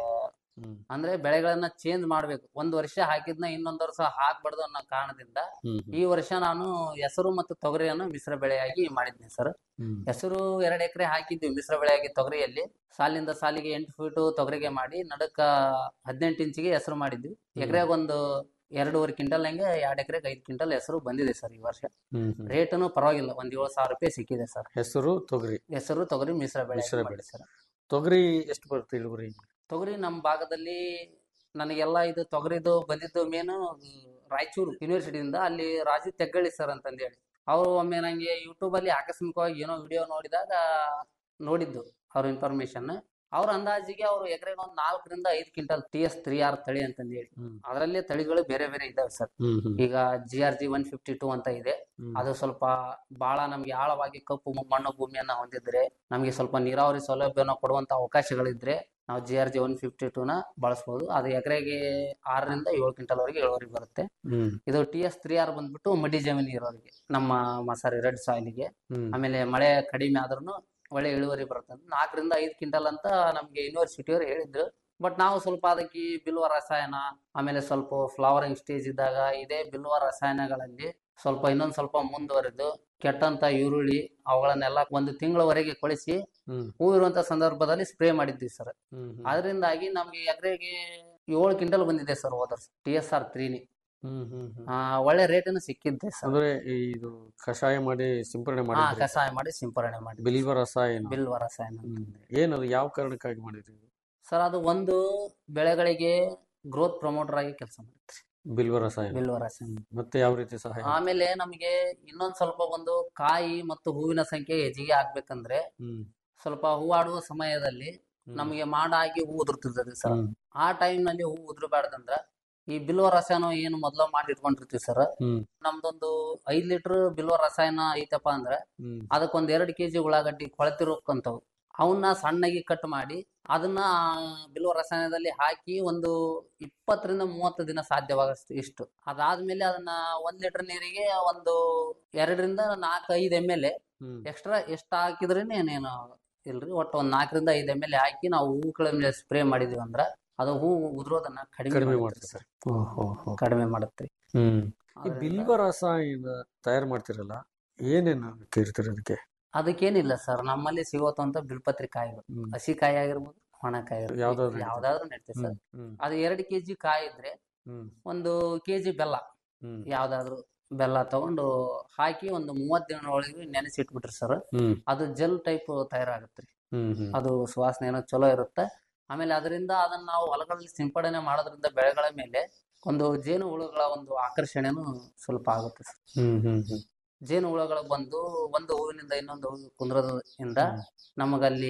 ಹ್ಮ್ ಅಂದ್ರೆ ಬೆಳೆಗಳನ್ನ ಚೇಂಜ್ ಮಾಡ್ಬೇಕು ಒಂದ್ ವರ್ಷ ಹಾಕಿದ್ನ ಇನ್ನೊಂದ್ ವರ್ಷ ಹಾಕ್ಬಾರ್ದು ಅನ್ನೋ ಕಾರಣದಿಂದ ಹ್ಮ್ ಈ ವರ್ಷ ನಾನು ಹೆಸರು ಮತ್ತು ತೊಗರಿಯನ್ನು ಮಿಶ್ರ ಬೆಳೆಯಾಗಿ ಮಾಡಿದ್ನಿ ಸರ್ ಹ್ಮ್ ಹೆಸರು ಎರಡು ಎಕರೆ ಹಾಕಿದ್ವಿ ಮಿಶ್ರ ಬೆಳೆಯಾಗಿ ತೊಗರಿಯಲ್ಲಿ ಸಾಲಿಂದ ಸಾಲಿಗೆ ಎಂಟು ಫೀಟು ತೊಗರಿಗೆ ಮಾಡಿ ನಡಕ್ಕ ಹದಿನೆಂಟು ಇಂಚಿಗೆ ಹೆಸರು ಮಾಡಿದ್ವಿ ಎಕರೆಗೆ ಒಂದು ಎರಡೂವರೆ ಕ್ವಿಂಟಲ್ ಹಂಗೆ ಎರಡು ಎಕರೆಗೆ ಐದು ಕ್ವಿಂಟಲ್ ಹೆಸರು ಬಂದಿದೆ ಸರ್ ಈ ವರ್ಷ ಹ್ಮ್ ಹ್ಮ್ ರೇಟನು ಪರವಾಗಿಲ್ಲ ಒಂದ್ ಏಳು ಸಾವಿರ ರೂಪಾಯಿ ಸಿಕ್ಕಿದೆ ಸರ್ ಹೆಸರು ತೊಗರಿ ಹೆಸರು ತೊಗರಿ ಮಿಶ್ರ ಬೆಳೆ ಮಿಶ್ರ ಮಾಡಿ ಬೆಳೆ. ಸರ್ ತೊಗರಿ ಎಷ್ಟು ಬರುತ್ತೆ ಇಳುವರಿ ತೊಗರಿ ನಮ್ಮ ಭಾಗದಲ್ಲಿ ನನಗೆಲ್ಲ ಇದು ತೊಗರಿದು ಬಂದಿದ್ದು ಮೇನು ರಾಯಚೂರು ಯೂನಿವರ್ಸಿಟಿಯಿಂದ ಅಲ್ಲಿ ರಾಜು ತೆಗ್ಗಳಿ ಸರ್ ಅಂತಂದೇಳಿ ಅವರು ಒಮ್ಮೆ ನನಗೆ ಯೂಟ್ಯೂಬಲ್ಲಿ ಆಕಸ್ಮಿಕವಾಗಿ ಏನೋ ವಿಡಿಯೋ ನೋಡಿದಾಗ ನೋಡಿದ್ದು ಅವ್ರ ಇನ್ಫಾರ್ಮೇಶನ್ ಅವ್ರ ಅಂದಾಜಿಗೆ ಅವರು ಎಕರೆಗೆ ಒಂದು ನಾಲ್ಕರಿಂದ ಐದು quintal T S three R ತಳಿ ಅಂತಂದೇಳಿ ಹ್ಮ್ ಅದರಲ್ಲಿ ತಳಿಗಳು ಬೇರೆ ಬೇರೆ ಇದಾವೆ ಸರ್ ಹ್ಮ್ ಹ್ಮ್ ಈಗ G R G one fifty two ಅಂತ ಇದೆ ಹ್ಮ್. ಅದು ಸ್ವಲ್ಪ ಬಹಳ ನಮ್ಗೆ ಆಳವಾಗಿ ಕಪ್ಪು ಮು- ಮಣ್ಣು ಭೂಮಿಯನ್ನ ಹೊಂದಿದ್ರೆ ನಮಗೆ ಸ್ವಲ್ಪ ನೀರಾವರಿ ಸೌಲಭ್ಯನ ಕೊಡುವಂತ ಅವಕಾಶಗಳಿದ್ರೆ ನಾವು G R G one fifty ಟೂನ ಬಳಸ್ಬೋದು ಅದು ಎಕರೆಗೆ ಆರರಿಂದ ಏಳು ಕ್ವಿಂಟಲ್ ವರೆಗೆ ಇಳುವರಿ ಬರುತ್ತೆ ಹ್ಮ್ ಇದು ಟಿ ಎಸ್ ತ್ರೀ ಆರ್ ಬಂದ್ಬಿಟ್ಟು ಮಡಿ ಜಮೀನು ಇರೋರಿಗೆ ನಮ್ಮ ಮಸಾರಿ ರೆಡ್ ಸಾಯಿಲಿಗೆ ಹ್ಮ್ ಆಮೇಲೆ ಮಳೆ ಕಡಿಮೆ ಆದ್ರೂ ಒಳ್ಳೆ ಇಳುವರಿ ಬರುತ್ತೆ ಅಂತ ನಾಲ್ಕರಿಂದ ಐದು ಕ್ವಿಂಟಲ್ ಅಂತ ನಮ್ಗೆ ಯೂನಿವರ್ಸಿಟಿಯವರು ಹೇಳಿದ್ರು ಬಟ್ ನಾವು ಸ್ವಲ್ಪ ಅದಕ್ಕೆ ಬಿಲ್ವ ರಸಾಯನ ಆಮೇಲೆ ಸ್ವಲ್ಪ ಫ್ಲವರಿಂಗ್ ಸ್ಟೇಜ್ ಇದ್ದಾಗ ಇದೇ ಬಿಲ್ವ ರಸಾಯನಗಳಲ್ಲಿ ಸ್ವಲ್ಪ ಇನ್ನೊಂದ್ ಸ್ವಲ್ಪ ಮುಂದುವರೆದು ಕೆಟ್ಟಂತ ಈರುಳ್ಳಿ ಅವುಗಳನ್ನೆಲ್ಲ ಒಂದು ತಿಂಗಳವರೆಗೆ ಕೊಳಿಸಿ ಹ್ಮ್ ಹೂ ಇರುವಂತ ಸಂದರ್ಭದಲ್ಲಿ ಸ್ಪ್ರೇ ಮಾಡಿದ್ವಿ ಸರ್ ಹ್ಮ್ ಹ್ಮ್ ಅದರಿಂದಾಗಿ ನಮ್ಗೆ ಎಕರೆಗೆ ಏಳು ಕ್ವಿಂಟಲ್ ಬಂದಿದೆ ಸರ್ ಹೋದ ಟಿ ಎಸ್ ಆರ್ ತ್ರೀನಿ ಹ್ಮ್ ಹ್ಮ್ ಹ್ಮ್ ಒಳ್ಳೆ ರೇಟನ್ನು ಸಿಕ್ಕಿದ್ದೆ ಸರ್ ಅಂದ್ರೆ ಈ ಇದು ಕಷಾಯ ಮಾಡಿ ಸಿಂಪರಣೆ ಹಾ ಮಾಡಿದ್ರಿ ಕಷಾಯ ಮಾಡಿ ಸಿಂಪರಣೆ ಮಾಡಿ ಬಿಲ್ವ ರಸಾಯನ ಬಿಲ್ವ ರಸಾಯನ ಹ್ಮ್. ಅಂತಂದ್ರೆ. ಏನದು ಯಾವ ಕಾರಣಕ್ಕಾಗಿ ಮಾಡಿದ್ರಿ ಇದು? ಸರ್ ಅದು ಒಂದು ಬೆಳೆಗಳಿಗೆ ಗ್ರೋತ್ ಪ್ರಮೋಟರ್ ಆಗಿ ಕೆಲಸ ಮಾಡುತ್ತೆ ಬಿಲ್ವ ರಸಾಯನ ಬಿಲ್ವ ರಸಾಯನ ಮತ್ತೆ ಯಾವ ರೀತಿ ಸಹಾಯ ಆಮೇಲೆ ನಮಗೆ ಇನ್ನೊಂದ್ ಸ್ವಲ್ಪ ಒಂದು ಕಾಯಿ ಮತ್ತು ಹೂವಿನ ಸಂಖ್ಯೆ ಹೆಚ್ಚಿಗೆ ಆಗ್ಬೇಕಂದ್ರೆ ಹ್ಮ್ ಸ್ವಲ್ಪ ಹೂವಾಡುವ ಸಮಯದಲ್ಲಿ ಹ್ಮ್. ನಮಗೆ ಮಾಡಾಗಿ ಹೂ ಉದುರ್ತಿರ್ತದೆ ಸರ್ ಹ್ಮ್. ಆ time ನಲ್ಲಿ ಹೂ ಉದುರಬಾರ್ದಂದ್ರ ಈ ಬಿಲ್ವ ರಸಾಯನ ಏನು ಮೊದ್ಲ ಮಾಡಿ ಇಟ್ಕೊಂಡಿರ್ತೀವಿ ಸರ್ ಹ್ಮ್ ನಮ್ದೊಂದು ಐದ್ ಲೀಟರ್ ಬಿಲ್ವ ರಸಾಯನ ಐತಪ್ಪ ಅಂದ್ರೆ ಹ್ಮ್ ಅದಕ್ಕೊಂದ್ ಎರಡ್ ಕೆಜಿ ಉಳ್ಳಾಗಡ್ಡಿ ಕೊಳೆತಿರೋಕ್ಕಂತವು ಅವನ್ನ ಸಣ್ಣಗೆ ಕಟ್ ಮಾಡಿ ಅದನ್ನ ಬಿಲ್ವ ರಸಾಯನದಲ್ಲಿ ಹಾಕಿ ಒಂದು ಇಪ್ಪತ್ತರಿಂದ ಮೂವತ್ತು ದಿನ ಸಾಧ್ಯವಾಗಷ್ಟು ಇಷ್ಟು ಅದಾದ್ಮೇಲೆ ಅದನ್ನ ಒಂದ್ ಲೀಟರ್ ನೀರಿಗೆ ಒಂದು ಎರಡರಿಂದ ನಾಲ್ಕು ಐದು ಎಮ್ ಎಲ್ ಹ್ಮ್ ಎಕ್ಸ್ಟ್ರಾ ಎಷ್ಟು ಹಾಕಿದ್ರೇನೆ ಏನೇನು ಇಲ್ರಿ ಒಟ್ಟು ಒಂದ್ ನಾಲ್ಕರಿಂದ ಐದು ಎಮ್ ಎಲ್ ಹಾಕಿ ನಾವು ಹೂಗಳ ಮೇಲೆ ಸ್ಪ್ರೇ ಮಾಡಿದೀವಿ ಅಂದ್ರ ಅದು ಹೂ ಉದುರೋದನ್ನ ಕಡಿಮೆ ಕಡಿಮೆ ಮಾಡುತ್ತೆ ಮಾಡುತ್ತೆ ಸರ್ ಕಡಿಮೆ ಮಾಡುತ್ತೆ ಹ್ಮ್ ಈ ಅದ್ರಿಂದ ಬಿಲ್ವ ರಸಾಯನ ತಯಾರು ಮಾಡ್ತಿರಲ್ಲ ಏನೇನು ತೀರ್ತೀರಿ ಅದಕ್ಕೆ ಅದಕ್ಕೇನಿಲ್ಲ ಸರ್ ನಮ್ಮಲ್ಲಿ ಸಿಗೋತಂತ ಬಿಲ್ಪತ್ರಿ ಕಾಯಿಗಳು ಹ್ಮ್. ಹಸಿ ಕಾಯಿ ಆಗಿರ್ಬೋದು ಒಣ ಕಾಯಿ ಆಗಿರ್ಬೋದು. ಯಾವ್ದಾದ್ರು ನಡೀತದೆ. ಯಾವ್ದಾದ್ರು ನಡೀತದೆ ಸರ್ ಹ್ಮ್ ಹ್ಮ್ ಅದು ಎರಡು ಕೆಜಿ ಕಾಯಿ ಇದ್ರೆ ಹ್ಮ್ ಒಂದು ಕೆಜಿ ಬೆಲ್ಲ ಹ್ಮ್ ಯಾವ್ದಾದ್ರು ಬೆಲ್ಲ ತಗೊಂಡು ಹಾಕಿ ಒಂದು ಮೂವತ್ತು ದಿನ ಒಳಗೆ ನೆನೆಸಿ ಇಟ್ಬಿಟ್ರಿ ಸರ್ ಹ್ಮ್ ಅದು ಜೆಲ್ ಟೈಪ್ ತಯಾರಾಗುತ್ತೆ ಹ್ಮ್ ಹ್ಮ್ ಅದು ಸುವಾಸನೆ ಏನೋ ಚಲೋ ಇರುತ್ತೆ ಆಮೇಲೆ ಅದರಿಂದ ಅದನ್ನ ನಾವು ಹೊಲಗಳಲ್ಲಿ ಸಿಂಪಡಣೆ ಮಾಡೋದ್ರಿಂದ ಬೆಳೆಗಳ ಮೇಲೆ ಒಂದು ಜೇನು ಹುಳುಗಳ ಒಂದು ಆಕರ್ಷಣೆನೂ ಸ್ವಲ್ಪ ಆಗುತ್ತೆ ಸರ್ ಹ್ಮ್ ಹ್ಮ್ ಹ್ಮ್ ಜೇನು ಹುಳುಗಳು ಬಂದು ಒಂದು ಹೂವಿನಿಂದ ಇನ್ನೊಂದು ಹೂವಿಗೆ ಕುಂದ್ರೋದ್ರಿಂದ ನಮಗಲ್ಲಿ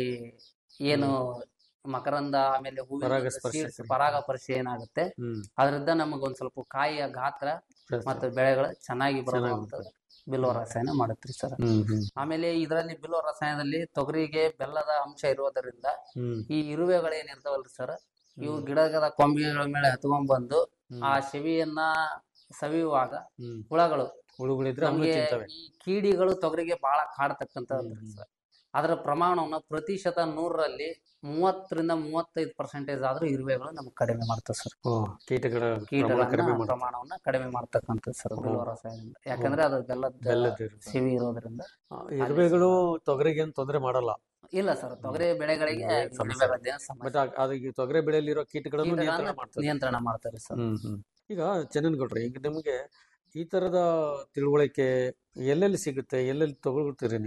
ಏನು ಮಕರಂದ ಆಮೇಲೆ ಹೂವಿನ ಪರಾಗಸ್ಪರ್ಶ seeds, ಕಡಿಮೆ. ಪರಾಗಸ್ಪರ್ಶ ಏನಾಗುತ್ತೆ ಹ್ಮ್ ಅದರಿಂದ ನಮಗೊಂದ್ ಸ್ವಲ್ಪ ಕಾಯಿಯ ಗಾತ್ರ ಮತ್ತು ಬೆಳೆಗಳು ಚೆನ್ನಾಗಿ ಬರುವಂತದ್ದು ಬಿಲ್ವ ರಸಾಯನ ಮಾಡುತ್ರಿ ಸರ್ ಹ್ಮ್ ಹ್ಮ್ ಆಮೇಲೆ ಇದರಲ್ಲಿ ಬಿಲ್ವ ರಸಾಯನದಲ್ಲಿ ತೊಗರಿಗೆ ಬೆಲ್ಲದ ಅಂಶ ಇರೋದರಿಂದ ಹ್ಮ್ ಈ ಇರುವೆಗಳು ಏನಿರ್ತಾವಲ್ರಿ ಸರ್ ಇವು ಗಿಡದ ಕೊಂಬೆಗಳ ಮೇಲೆ ಹತ್ಕೊಂಡ್ ಬಂದು ಆ ಶವಿಯನ್ನ ಸವಿಯುವಾಗ ಹ್ಮ್ ಹುಳಗಳು ಹುಳುಗಳಿದ್ರೆ ಅವನು ನಮಗೆ ತಿಂತವೆ ಈ ಕೀಡಿಗಳು ತೊಗರಿಗೆ ಬಹಳ ಕಾಡ್ತಕ್ಕಂಥದ್ದು ಸರ್ ಅದರ ಪ್ರಮಾಣವನ್ನು ಪ್ರತಿಶತ ನೂರರಲ್ಲಿ ಮೂವತ್ತರಿಂದ ಮೂವತ್ತೈದು ಪರ್ಸೆಂಟೇಜ್ ಆದ್ರೂ ಇರುವೆಗಳು ನಮ್ಗೆ ಕಡಿಮೆ ಮಾಡ್ತವೆ ಸರ್ ಓ ಕೀಟಗಳ ಪ್ರಮಾಣ ಕೀಟಗಳನ್ನ ಕಡಿಮೆ ಮಾಡ್ತವೆ ಪ್ರಮಾಣವನ್ನ ಕಡಿಮೆ ಮಾಡ್ತಕ್ಕಂಥದ್ದು ಸರ್ ಬಿಲ್ವ ರಸಾಯನದಿಂದ ಯಾಕಂದ್ರೆ ಅದು ಬೆಲ್ಲದ ಬೆಲ್ಲದ ಇರುವೆ. ಸಿವಿ ಇರೋದ್ರಿಂದ ಆ, ಇರುವೆಗಳು ತೊಗರಿಗೆ ಏನು ತೊಂದರೆ ಮಾಡಲ್ಲ ಇಲ್ಲ ಸರ್ ತೊಗರಿ ಬೆಳೆಗಳಿಗೆ ಸಮಸ್ಯೆ. ಇರುವೆಗಳದ್ದೇನು ಸಮಸ್ಯೆ ಬಟ್ ಅದು ಈ ತೊಗರೆ ಬೆಳೆಯಲ್ಲಿರೋ ಕೀಟಗಳನ್ನು ನಿಯಂತ್ರಣ ಕೀಟಗಳನ್ನ ಮಾಡ್ತದೆ ನಿಯಂತ್ರಣ ಮಾಡ್ತಾರೆ ಸರ್ ಹ್ಮ್ ಹ್ಮ್ ಈಗ ಚನ್ನನ್ಗೌಡ್ರೆ ಈಗ ನಿಮಗೆ ಈ ತರದ ತಿಳುವಳಿಕೆ ಎಲ್ಲೆಲ್ಲಿ ಸಿಗುತ್ತೆ ಎಲ್ಲೆಲ್ಲಿ ತಗೊಳ್ತೀರಿ ನೀವೆಲ್ಲ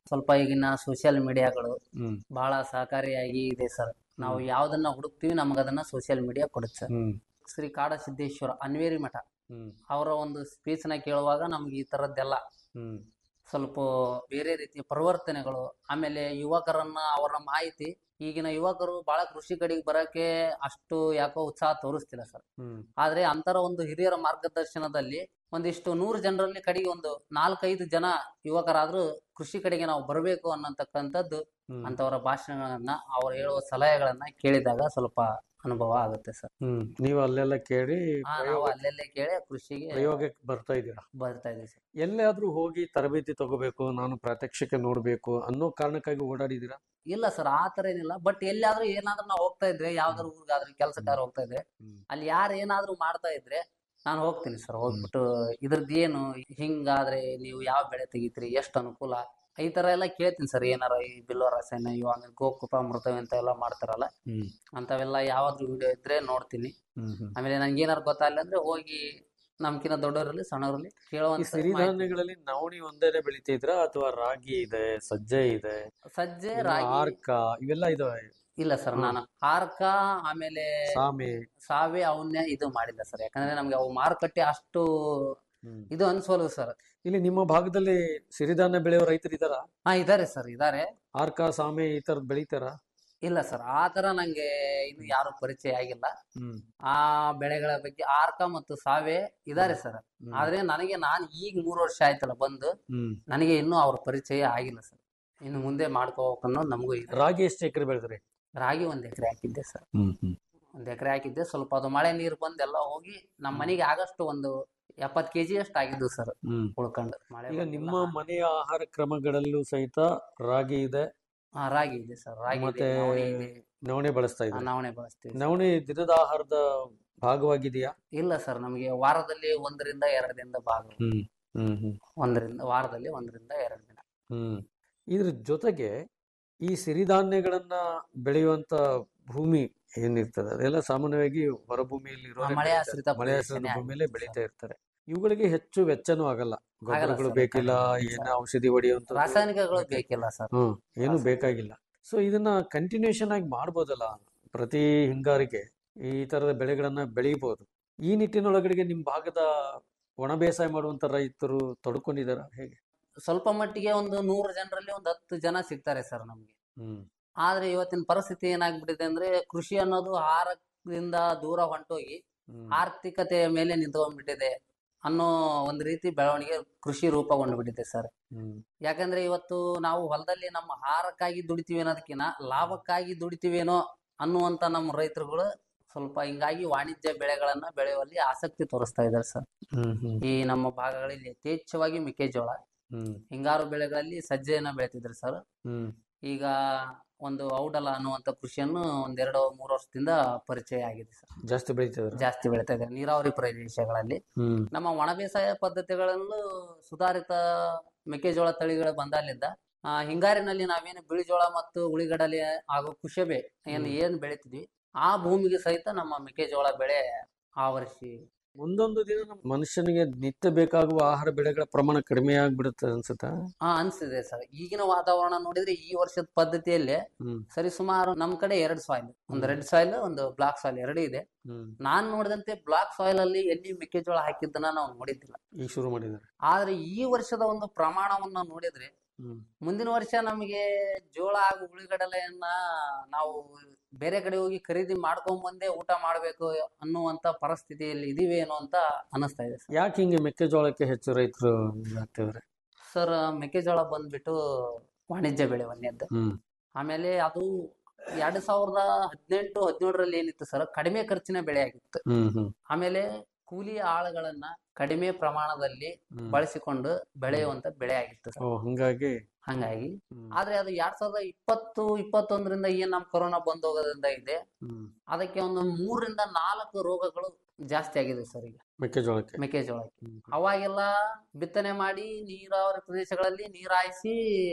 ಸ್ವಲ್ಪ ಈಗಿನ ಸೋಷಿಯಲ್ ಮೀಡಿಯಾಗಳು ಹ್ಮ್ ಬಹಳ ಸಹಕಾರಿಯಾಗಿ ಇದೆ ಸರ್ ನಾವು ಯಾವ್ದನ್ನ ಹುಡುಕ್ತಿವಿ ನಮಗದನ್ನ ಸೋಷಿಯಲ್ ಮೀಡಿಯಾ ಕೊಡುತ್ತೆ ಸರ್ ಹ್ಮ್ ಶ್ರೀ ಕಾಡ ಸಿದ್ದೇಶ್ವರ ಅನ್ವೇರಿ ಮಠ ಹ್ಮ್ ಅವರ ಒಂದು ಸ್ಪೀಚ್ ನ ಕೇಳುವಾಗ ನಮ್ಗೆ ಈ ತರದ್ದೆಲ್ಲ ಹ್ಮ್ ಸ್ವಲ್ಪ ಬೇರೆ ರೀತಿಯ ಪರಿವರ್ತನೆಗಳು ಆಮೇಲೆ ಯುವಕರನ್ನ ಅವರ ಮಾಹಿತಿ ಈಗಿನ ಯುವಕರು ಬಹಳ ಕೃಷಿ ಕಡೆಗೆ ಬರಕ್ಕೆ ಅಷ್ಟು ಯಾಕೋ ಉತ್ಸಾಹ ತೋರಿಸ್ತಿಲ್ಲ ಸರ್ ಹ್ಮ್ ಆದ್ರೆ ಅಂತರ ಒಂದು ಹಿರಿಯರ ಮಾರ್ಗದರ್ಶನದಲ್ಲಿ ಒಂದಿಷ್ಟು ನೂರು ಜನರಲ್ಲಿ ಕಡೆಗೆ ಒಂದು ನಾಲ್ಕೈದು ಜನ ಯುವಕರಾದ್ರೂ ಕೃಷಿ ಕಡೆಗೆ ನಾವು ಬರಬೇಕು ಅನ್ನತಕ್ಕಂಥದ್ದು ಹ್ಮ್ ಅಂತವರ ಭಾಷಣಗಳನ್ನ ಅವ್ರು ಹೇಳುವ ಸಲಹೆಗಳನ್ನ ಕೇಳಿದಾಗ ಸ್ವಲ್ಪ ಅನುಭವ ಆಗುತ್ತೆ ಸರ್ ಹ್ಮ್ ನೀವು ಅಲ್ಲೆಲ್ಲ ಕೇಳಿ ಆ, ನಾವು ಪ್ರಯೋಗ ಅಲ್ಲೆಲ್ಲೇ ಕೇಳಿ ಕೃಷಿಗೆ ಪ್ರಯೋಗಕ್ಕೆ ಬರ್ತಾ ಇದ್ದೀರಾ ಬರ್ತಾ ಇದೀವಿ ಸರ್ ಎಲ್ಲಾದ್ರೂ ಹೋಗಿ ತರಬೇತಿ ತಗೋಬೇಕು ನಾನು ಪ್ರಾತ್ಯಕ್ಷಿಕೆ ನೋಡ್ಬೇಕು ಅನ್ನೋ ಕಾರಣಕ್ಕಾಗಿ ಓಡಾಡಿದ್ದೀರಾ ಇಲ್ಲ ಸರ್ ಆ ತರ ಏನಿಲ್ಲ ಬಟ್ ಎಲ್ಲಾದ್ರೂ ಏನಾದ್ರೂ ನಾವು ಹೋಗ್ತಾ ಇದ್ರೆ ಯಾವ್ದಾದ್ರು ಊರಿಗಾದ್ರೂ ಕೆಲಸಕ್ಕಾರ ಹೋಗ್ತಾ ಇದ್ರೆ ಹ್ಮ್. ಅಲ್ಲಿ ಯಾರು ಏನಾದ್ರೂ ಮಾಡ್ತಾ ಇದ್ರೆ ನಾನು ಹೋಗ್ತೀನಿ ಸರ್ ಹೋಗ್ಬಿಟ್ಟು ಇದ್ರದ್ದು ಏನು ಹಿಂಗಾದ್ರೆ ನೀವು ಯಾವ ಬೆಳೆ ತೆಗಿತೀರಿ ಎಷ್ಟು ಅನುಕೂಲ ಈ ತರ ಎಲ್ಲ ಕೇಳ್ತೀನಿ ಸರ್ ಏನಾರ ಈ ಬಿಲ್ಲೋ ರಸಾಯನ ಇವು ಆಮೇಲೆ ಗೋಕೃಪ ಅಮೃತವಿ ಅಂತ ಎಲ್ಲ ಮಾಡ್ತಾರಲ್ಲ ಹ್ಮ್ ಅಂತವೆಲ್ಲ ಯಾವಾದ್ರೂ ವಿಡಿಯೋ ಇದ್ರೆ ನೋಡ್ತೀನಿ ಹ್ಮ್ ಹ್ಮ್ ಆಮೇಲೆ ನಂಗೆ ಏನಾರು ಗೊತ್ತಾಗಲ್ಲ ಅಂದ್ರೆ ಹೋಗಿ ನಮ್ಕಿನ್ನ ದೊಡ್ಡವರಲ್ಲಿ ಸಣ್ಣವರಲ್ಲಿ ಈ ಕೇಳುವಂತ ಮಾಹಿತಿ. ಸಿರಿಧಾನ್ಯಗಳಲ್ಲಿ ನವಣಿ ಒಂದೇನೆ ಬೆಳಿತಿದ್ರಾ ಅಥವಾ ರಾಗಿ ಇದೆ ಸಜ್ಜೆ ಇದೆ ಸಜ್ಜೆ ಇನ್ನು ರಾಗಿ ಆರ್ಕ ಇವೆಲ್ಲ ಇದಾವೆ ಇಲ್ಲ ಸರ್ ಹ್ಮ್. ನಾನು ಆರ್ಕ ಆಮೇಲೆ ಸಾಮೆ ಸಾವೆ ಅವನ್ನೇ ಇದು ಮಾಡಿಲ್ಲ ಸರ್ ಯಾಕಂದ್ರೆ ನಮ್ಗೆ ಅವು ಮಾರುಕಟ್ಟೆ ಅಷ್ಟು ಹ್ಮ್. ಇದು ಅನ್ಸೋಲ್ವು ಸರ್ ಇಲ್ಲಿ ನಿಮ್ಮ ಭಾಗದಲ್ಲಿ ಸಿರಿಧಾನ್ಯ ಬೆಳೆಯೋ ರೈತರು ಇದಾರ ಹಾ ಇದಾರೆ ಸರ್ ಇದಾರೆ ಆರ್ಕ ಸಾಮೆ ಈ ತರದ್ ಬೆಳಿತಾರ ಇಲ್ಲ ಸರ್ ಆ ತರ ನಂಗೆ ಇನ್ನು ಯಾರು ಪರಿಚಯ ಆಗಿಲ್ಲ ಹ್ಮ್ ಆ ಬೆಳೆಗಳ ಬಗ್ಗೆ ಆರ್ಕ ಮತ್ತು ಸಾವೆ ಇದಾರೆ ಸರ್ ಹ್ಮ್. ಆದ್ರೆ ನನಗೆ ನಾನು ಈಗ ಮೂರು ವರ್ಷ ಆಯ್ತಲ್ಲ ಬಂದು ಹ್ಮ್ ನನಗೆ ಇನ್ನೂ ಅವ್ರ ಪರಿಚಯ ಆಗಿಲ್ಲ ಸರ್ ಇನ್ನು ಮುಂದೆ ಮಾಡ್ಕೋಬೇಕು ಅನ್ನೋದು ನಮಗೂ ಇದೆ ರಾಗಿ ಎಷ್ಟು ಎಕರೆ ಬೆಳೆದ್ರಿ ರಾಗಿ ಒಂದ್ ಎಕರೆ ಹಾಕಿದ್ದೆ ಸರ್ ಹ್ಮ್ ಹ್ಮ್ ಒಂದ್ ಎಕರೆ ಹಾಕಿದ್ದೆ ಸ್ವಲ್ಪ ಅದು ಮಳೆ ನೀರು ಬಂದು ಎಲ್ಲ ಹೋಗಿ ನಮ್ಮ ಮನೆಗೆ ಆಗಷ್ಟು ಒಂದು ಎಪ್ಪತ್ತು ಕೆಜಿ ಅಷ್ಟು ಆಗಿದ್ದು ಸರ್ ಹ್ಮ್ ಉಳ್ಕೊಂಡು ಮಳೆ ಈಗ ಬಂದೆಲ್ಲ ನಿಮ್ಮ ಮನೆಯ ಆಹಾರ ಕ್ರಮಗಳಲ್ಲೂ ಸಹಿತ ರಾಗಿ ಇದೆ ಹಾ, ರಾಗಿ ಇದೆ ಸರ್ ರಾಗಿ ಇದೆ, ಮತ್ತೆ ನವಣೆ ಇದೆ ನವಣೆ ಬಳಸ್ತಾ ಆ, ಇದ್ದಾರೆ ನವಣೆ ಬಳಸ್ತೀವಿ ಸರ್. ನವಣೆ ದಿನದ ಆಹಾರದ ಭಾಗವಾಗಿದೆಯಾ ಇಲ್ಲ ಸರ್ ನಮಗೆ ವಾರದಲ್ಲಿ ಒಂದರಿಂದ ಎರಡು ದಿನದ ಭಾಗ ಹ್ಮ್ ಹ್ಮ್ ಹ್ಮ್ ಒಂದರಿಂದ ವಾರದಲ್ಲಿ ಒಂದರಿಂದ ಎರಡು ದಿನ ಹ್ಮ್ ಇದ್ರ ಜೊತೆಗೆ ಈ ಸಿರಿಧಾನ್ಯಗಳನ್ನ ಬೆಳೆಯುವಂತ ಭೂಮಿ ಏನಿರ್ತದೆ ಅದೆಲ್ಲ ಸಾಮಾನ್ಯವಾಗಿ ಹೊರಭೂಮಿಯಲ್ಲಿ ಆ, ಮಳೆ ಆಶ್ರಿತ ಮಳೆ ಆಶ್ರಿತ ಪ್ರದೇಶನೇ ಭೂಮಿಯಲ್ಲೇ ಆಗಿರುತ್ತೆ ಬೆಳೀತಾ ಇರ್ತಾರೆ ಇವುಗಳಿಗೆ ಹೆಚ್ಚು ವೆಚ್ಚನೂ ಆಗಲ್ಲ ಗೊಬ್ಬರಗಳು sir, ಬೇಕಿಲ್ಲ ಬೇಕಾಗಿಲ್ಲ ಏನು ಔಷಧಿ ಹೊಡೆಯುವಂತ ರಾಸಾಯನಿಕಗಳು ಬೇಕಿಲ್ಲ ಸರ್ ಹ್ಮ್ ಏನು ರಾಸಾಯನಿಕ. ಬೇಕಾಗಿಲ್ಲ ಸೊ ಇದನ್ನ ಕಂಟಿನ್ಯೂಷನ್ ಆಗಿ ಮಾಡ್ಬೋದಲ್ಲ ಪ್ರತಿ ಹಿಂಗಾರಿಗೆ ಈ ತರದ ಬೆಳೆಗಳನ್ನ ಬೆಳೀಬಹುದು ಈ ನಿಟ್ಟಿನೊಳಗಡೆಗೆ ನಿಮ್ ಭಾಗದ ಒಣ ಬೇಸಾಯ ಮಾಡುವಂತ ರೈತರು ತೊಡ್ಕೊಂಡಿದಾರ ಹೇಗೆ ಸ್ವಲ್ಪ ಮಟ್ಟಿಗೆ ಒಂದು ನೂರು ಜನರಲ್ಲಿ ಒಂದು ಹತ್ತು ಜನ ಸಿಗ್ತಾರೆ ಸರ್ ನಮ್ಗೆ ಹ್ಮ್ ಆದ್ರೆ ಇವತ್ತಿನ ಪರಿಸ್ಥಿತಿ ಏನಾಗ್ಬಿಟ್ಟಿದೆ ಅಂದ್ರೆ ಕೃಷಿ ಅನ್ನೋದು ಆಹಾರದಿಂದ ದೂರ ಹೊಂಟೋಗಿ ಹ್ಮ್. ಆರ್ಥಿಕತೆಯ ಮೇಲೆ ನಿಂತ್ಕೊಂಡ್ಬಿಟ್ಟಿದೆ ಅನ್ನೋ ಒಂದು ರೀತಿ ಬೆಳವಣಿಗೆ ಕೃಷಿ ರೂಪಗೊಂಡ್ಬಿಟ್ಟಿದೆ ಸರ್ ಹ್ಮ್ ಯಾಕಂದ್ರೆ ಇವತ್ತು ನಾವು ಹೊಲದಲ್ಲಿ ನಮ್ಮ ಆಹಾರಕ್ಕಾಗಿ ದುಡಿತೀವಿ ಅನ್ನೋದಕ್ಕಿಂತ ಲಾಭಕ್ಕಾಗಿ ದುಡಿತೀವೇನೋ ಅನ್ನುವಂತ ನಮ್ಮ ರೈತರುಗಳು ಸ್ವಲ್ಪ ಹಿಂಗಾಗಿ ವಾಣಿಜ್ಯ ಬೆಳೆಗಳನ್ನ ಬೆಳೆಯುವಲ್ಲಿ ಆಸಕ್ತಿ ತೋರಿಸ್ತಾ ಇದ್ದಾರೆ ಸರ್ ಹ್ಮ್ ಹ್ಮ್ ಈ ನಮ್ಮ ಭಾಗಗಳಲ್ಲಿ ಯಥೇಚ್ಛವಾಗಿ ಮೆಕ್ಕೆಜೋಳ ಹ್ಮ್ ಹಿಂಗಾರು ಬೆಳೆಗಳಲ್ಲಿ ಸಜ್ಜೆಯನ್ನ ಬೆಳೆತಿದ್ರು ಸರ್ ಹ್ಮ್ ಈಗ ಒಂದು ಔಡಲ ಅನ್ನುವಂತ ಕೃಷಿಯನ್ನು ಒಂದೆರಡು ಮೂರು ವರ್ಷದಿಂದ ಪರಿಚಯ ಆಗಿದೆ ಸರ್ ಜಾಸ್ತಿ ಬೆಳೀತಿದಾರ ಜಾಸ್ತಿ ಬೆಳೀತಾ ಇದ್ದಾರೆ ನೀರಾವರಿ ಪ್ರದೇಶಗಳಲ್ಲಿ ಹ್ಮ್ ನಮ್ಮ ಒಣ ಬೇಸಾಯ ಪದ್ಧತಿಗಳಲ್ಲೂ ಸುಧಾರಿತ ಮೆಕ್ಕೆಜೋಳ ತಳಿಗಳು ಬಂದಾಲಿಂದ ಆ, ಹಿಂಗಾರಿನಲ್ಲಿ ನಾವೇನು ಬಿಳಿಜೋಳ ಮತ್ತು ಉಳಿಗಡಲೆ ಹಾಗೂ ಕುಶಬೆ ಏನು ಏನ್ ಬೆಳಿತಿದ್ವಿ ಆ ಭೂಮಿಗೆ ಸಹಿತ ನಮ್ಮ ಮೆಕ್ಕೆಜೋಳ ಬೆಳೆ ಆವರಿಸಿ ಒಂದೊಂದು ದಿನ ನಮ್ಮ ಮನುಷ್ಯನಿಗೆ ನಿತ್ಯ ಬೇಕಾಗುವ ಆಹಾರ ಬೆಳೆಗಳ ಪ್ರಮಾಣ ಕಡಿಮೆ ಆಗ್ಬಿಡುತ್ತೆ ಅನ್ಸುತ್ತಾ ಆ ಅನ್ಸಿದೆ ಸರ್ ಈಗಿನ ವಾತಾವರಣ ನೋಡಿದ್ರೆ ಈ ವರ್ಷದ ಪದ್ಧತಿಯಲ್ಲಿ ಹ್ಮ್ ಸರಿ ಸುಮಾರು ನಮ್ ಕಡೆ ಎರಡು ಸಾಯಿಲ್ ಒಂದು ರೆಡ್ ಸಾಯಿಲ್ ಒಂದು ಬ್ಲಾಕ್ ಸಾಯಿಲ್ ಎರಡು ಇದೆ ಹ್ಮ್ ನಾನ್ ನೋಡಿದಂತೆ ಬ್ಲಾಕ್ ಸಾಯಿಲ್ ಅಲ್ಲಿ ಎಲ್ಲಿ ಮೆಕ್ಕೆಜೋಳ ಹಾಕಿದ್ದನ್ನ ನಾವು ನೋಡಿದ್ದಿಲ್ಲ ಈಗ ಶುರು ಮಾಡಿದ್ದಾರೆ ಆದ್ರೆ ಈ ವರ್ಷದ ಒಂದು ಪ್ರಮಾಣವನ್ನ ನೋಡಿದ್ರೆ ಹ್ಮ್ ಮುಂದಿನ ವರ್ಷ ನಮಗೆ ಜೋಳ ಹಾಗೂ ಉಳ್ಳಿಗಡಲೆಯನ್ನ ನಾವು ಬೇರೆ ಕಡೆ ಹೋಗಿ ಖರೀದಿ ಮಾಡ್ಕೊಂಡ್ ಬಂದೇ ಊಟ ಮಾಡ್ಬೇಕು ಅನ್ನುವಂತ ಪರಿಸ್ಥಿತಿಯಲ್ಲಿ ಇದೀವೇನೋ ಅಂತ ಅನಿಸ್ತಾ ಇದೆ ಸರ್ ಯಾಕೆ ಹಿಂಗೆ ಮೆಕ್ಕೆಜೋಳಕ್ಕೆ ಹೆಚ್ಚು ರೈತರು ಆಗ್ತಿದ್ದಾರೆ ಸರ್ ಮೆಕ್ಕೆಜೋಳ ಬಂದ್ಬಿಟ್ಟು ವಾಣಿಜ್ಯ ಬೆಳೆ ಒಂದೇದ್ದು ಹ್ಮ್ ಆಮೇಲೆ ಅದು ಎರಡ್ ಸಾವಿರದ ಹದಿನೆಂಟು ಹದಿನೇಳರಲ್ಲಿ ಏನಿತ್ತು ಸರ್ ಕಡಿಮೆ ಖರ್ಚಿನ ಬೆಳೆ ಆಗಿತ್ತು ಹ್ಮ್ ಹ್ಮ್ ಆಮೇಲೆ ಕೂಲಿ ಆಳುಗಳನ್ನ ಕಡಿಮೆ ಪ್ರಮಾಣದಲ್ಲಿ ಹ್ಮ್. ಬಳಸಿಕೊಂಡು ಬೆಳೆಯುವಂತ ಬೆಳೆ ಆಗಿತ್ತು ಸರ್ ಓ ಹಂಗಾಗಿ ಹಂಗಾಗಿ ಹ್ಮ್. ಆದ್ರೆ ಅದು ಎರಡ್ ಸಾವಿರದ ಇಪ್ಪತ್ತು ಇಪ್ಪತ್ತೊಂದರಿಂದ ಏನ್ ನಮ್ ಕೊರೋನಾ ಬಂದ್ ಹೋಗೋದ್ರಿಂದ ಇದೆ ಹ್ಮ್. ಅದಕ್ಕೆ ಒಂದು ಮೂರರಿಂದ ನಾಲ್ಕು ರೋಗಗಳು ಜಾಸ್ತಿ ಆಗಿದೆ ಸರ್ ಈಗ ಮೆಕ್ಕೆಜೋಳಕ್ಕೆ ಮೆಕ್ಕೆಜೋಳಕ್ಕೆ ಹ್ಮ್. ಅವಾಗೆಲ್ಲ ಬಿತ್ತನೆ ಮಾಡಿ ನೀರಾವರಿ ಪ್ರದೇಶಗಳಲ್ಲಿ ನೀರಾಯಿಸಿ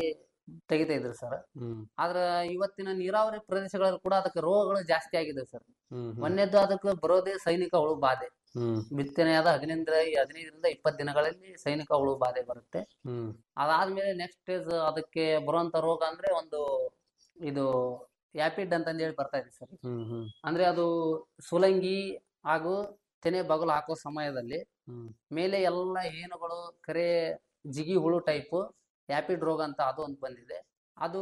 ತೆಗಿತಾ ಇದ್ರು ಸರ್ ಹ್ಮ್ ಆದ್ರ ಇವತ್ತಿನ ನೀರಾವರಿ ಪ್ರದೇಶಗಳಲ್ಲಿ ಕೂಡ ಅದಕ್ಕೆ ರೋಗಗಳು ಜಾಸ್ತಿ ಆಗಿದೆ ಸರ್ ಹ್ಮ್ ಹ್ಮ್ ಒಂದೇದ್ದು ಅದಕ್ಕೆ ಬರೋದೇ ಸೈನಿಕ ಹುಳು ಬಾಧೆ ಹ್ಮ್ ಬಿತ್ತನೆಯಾದ ಹದಿನೈದರ ಹದಿನೈದರಿಂದ ಇಪ್ಪತ್ತು ದಿನಗಳಲ್ಲಿ ಸೈನಿಕ ಹುಳು ಬಾಧೆ ಬರುತ್ತೆ ಹ್ಮ್ ಅದಾದ್ಮೇಲೆ ನೆಕ್ಸ್ಟ್ ಸ್ಟೇಜ್ ಅದಕ್ಕೆ ಬರುವಂತ ರೋಗ ಅಂದ್ರೆ ಒಂದು ಇದು ಯಾಪಿಡ್ ಅಂತಂದು ಹೇಳಿ ಬರ್ತಾ ಇದೆ ಸರ್ ಹ್ಮ್ ಹ್ಮ್ ಅಂದ್ರೆ ಅದು ಸುಲಂಗಿ ಹಾಗೂ ತೆನೆ ಬಗಲು ಹಾಕೋ ಸಮಯದಲ್ಲಿ ಹ್ಮ್ ಮೇಲೆ ಎಲ್ಲ ಹೇನುಗಳು ಕರೆ ಜಿಗಿ ಹುಳು ಟೈಪ್ ಯಾಪಿಡ್ ರೋಗ ಅಂತ ಅದು ಒಂದು ಬಂದಿದೆ ಅದು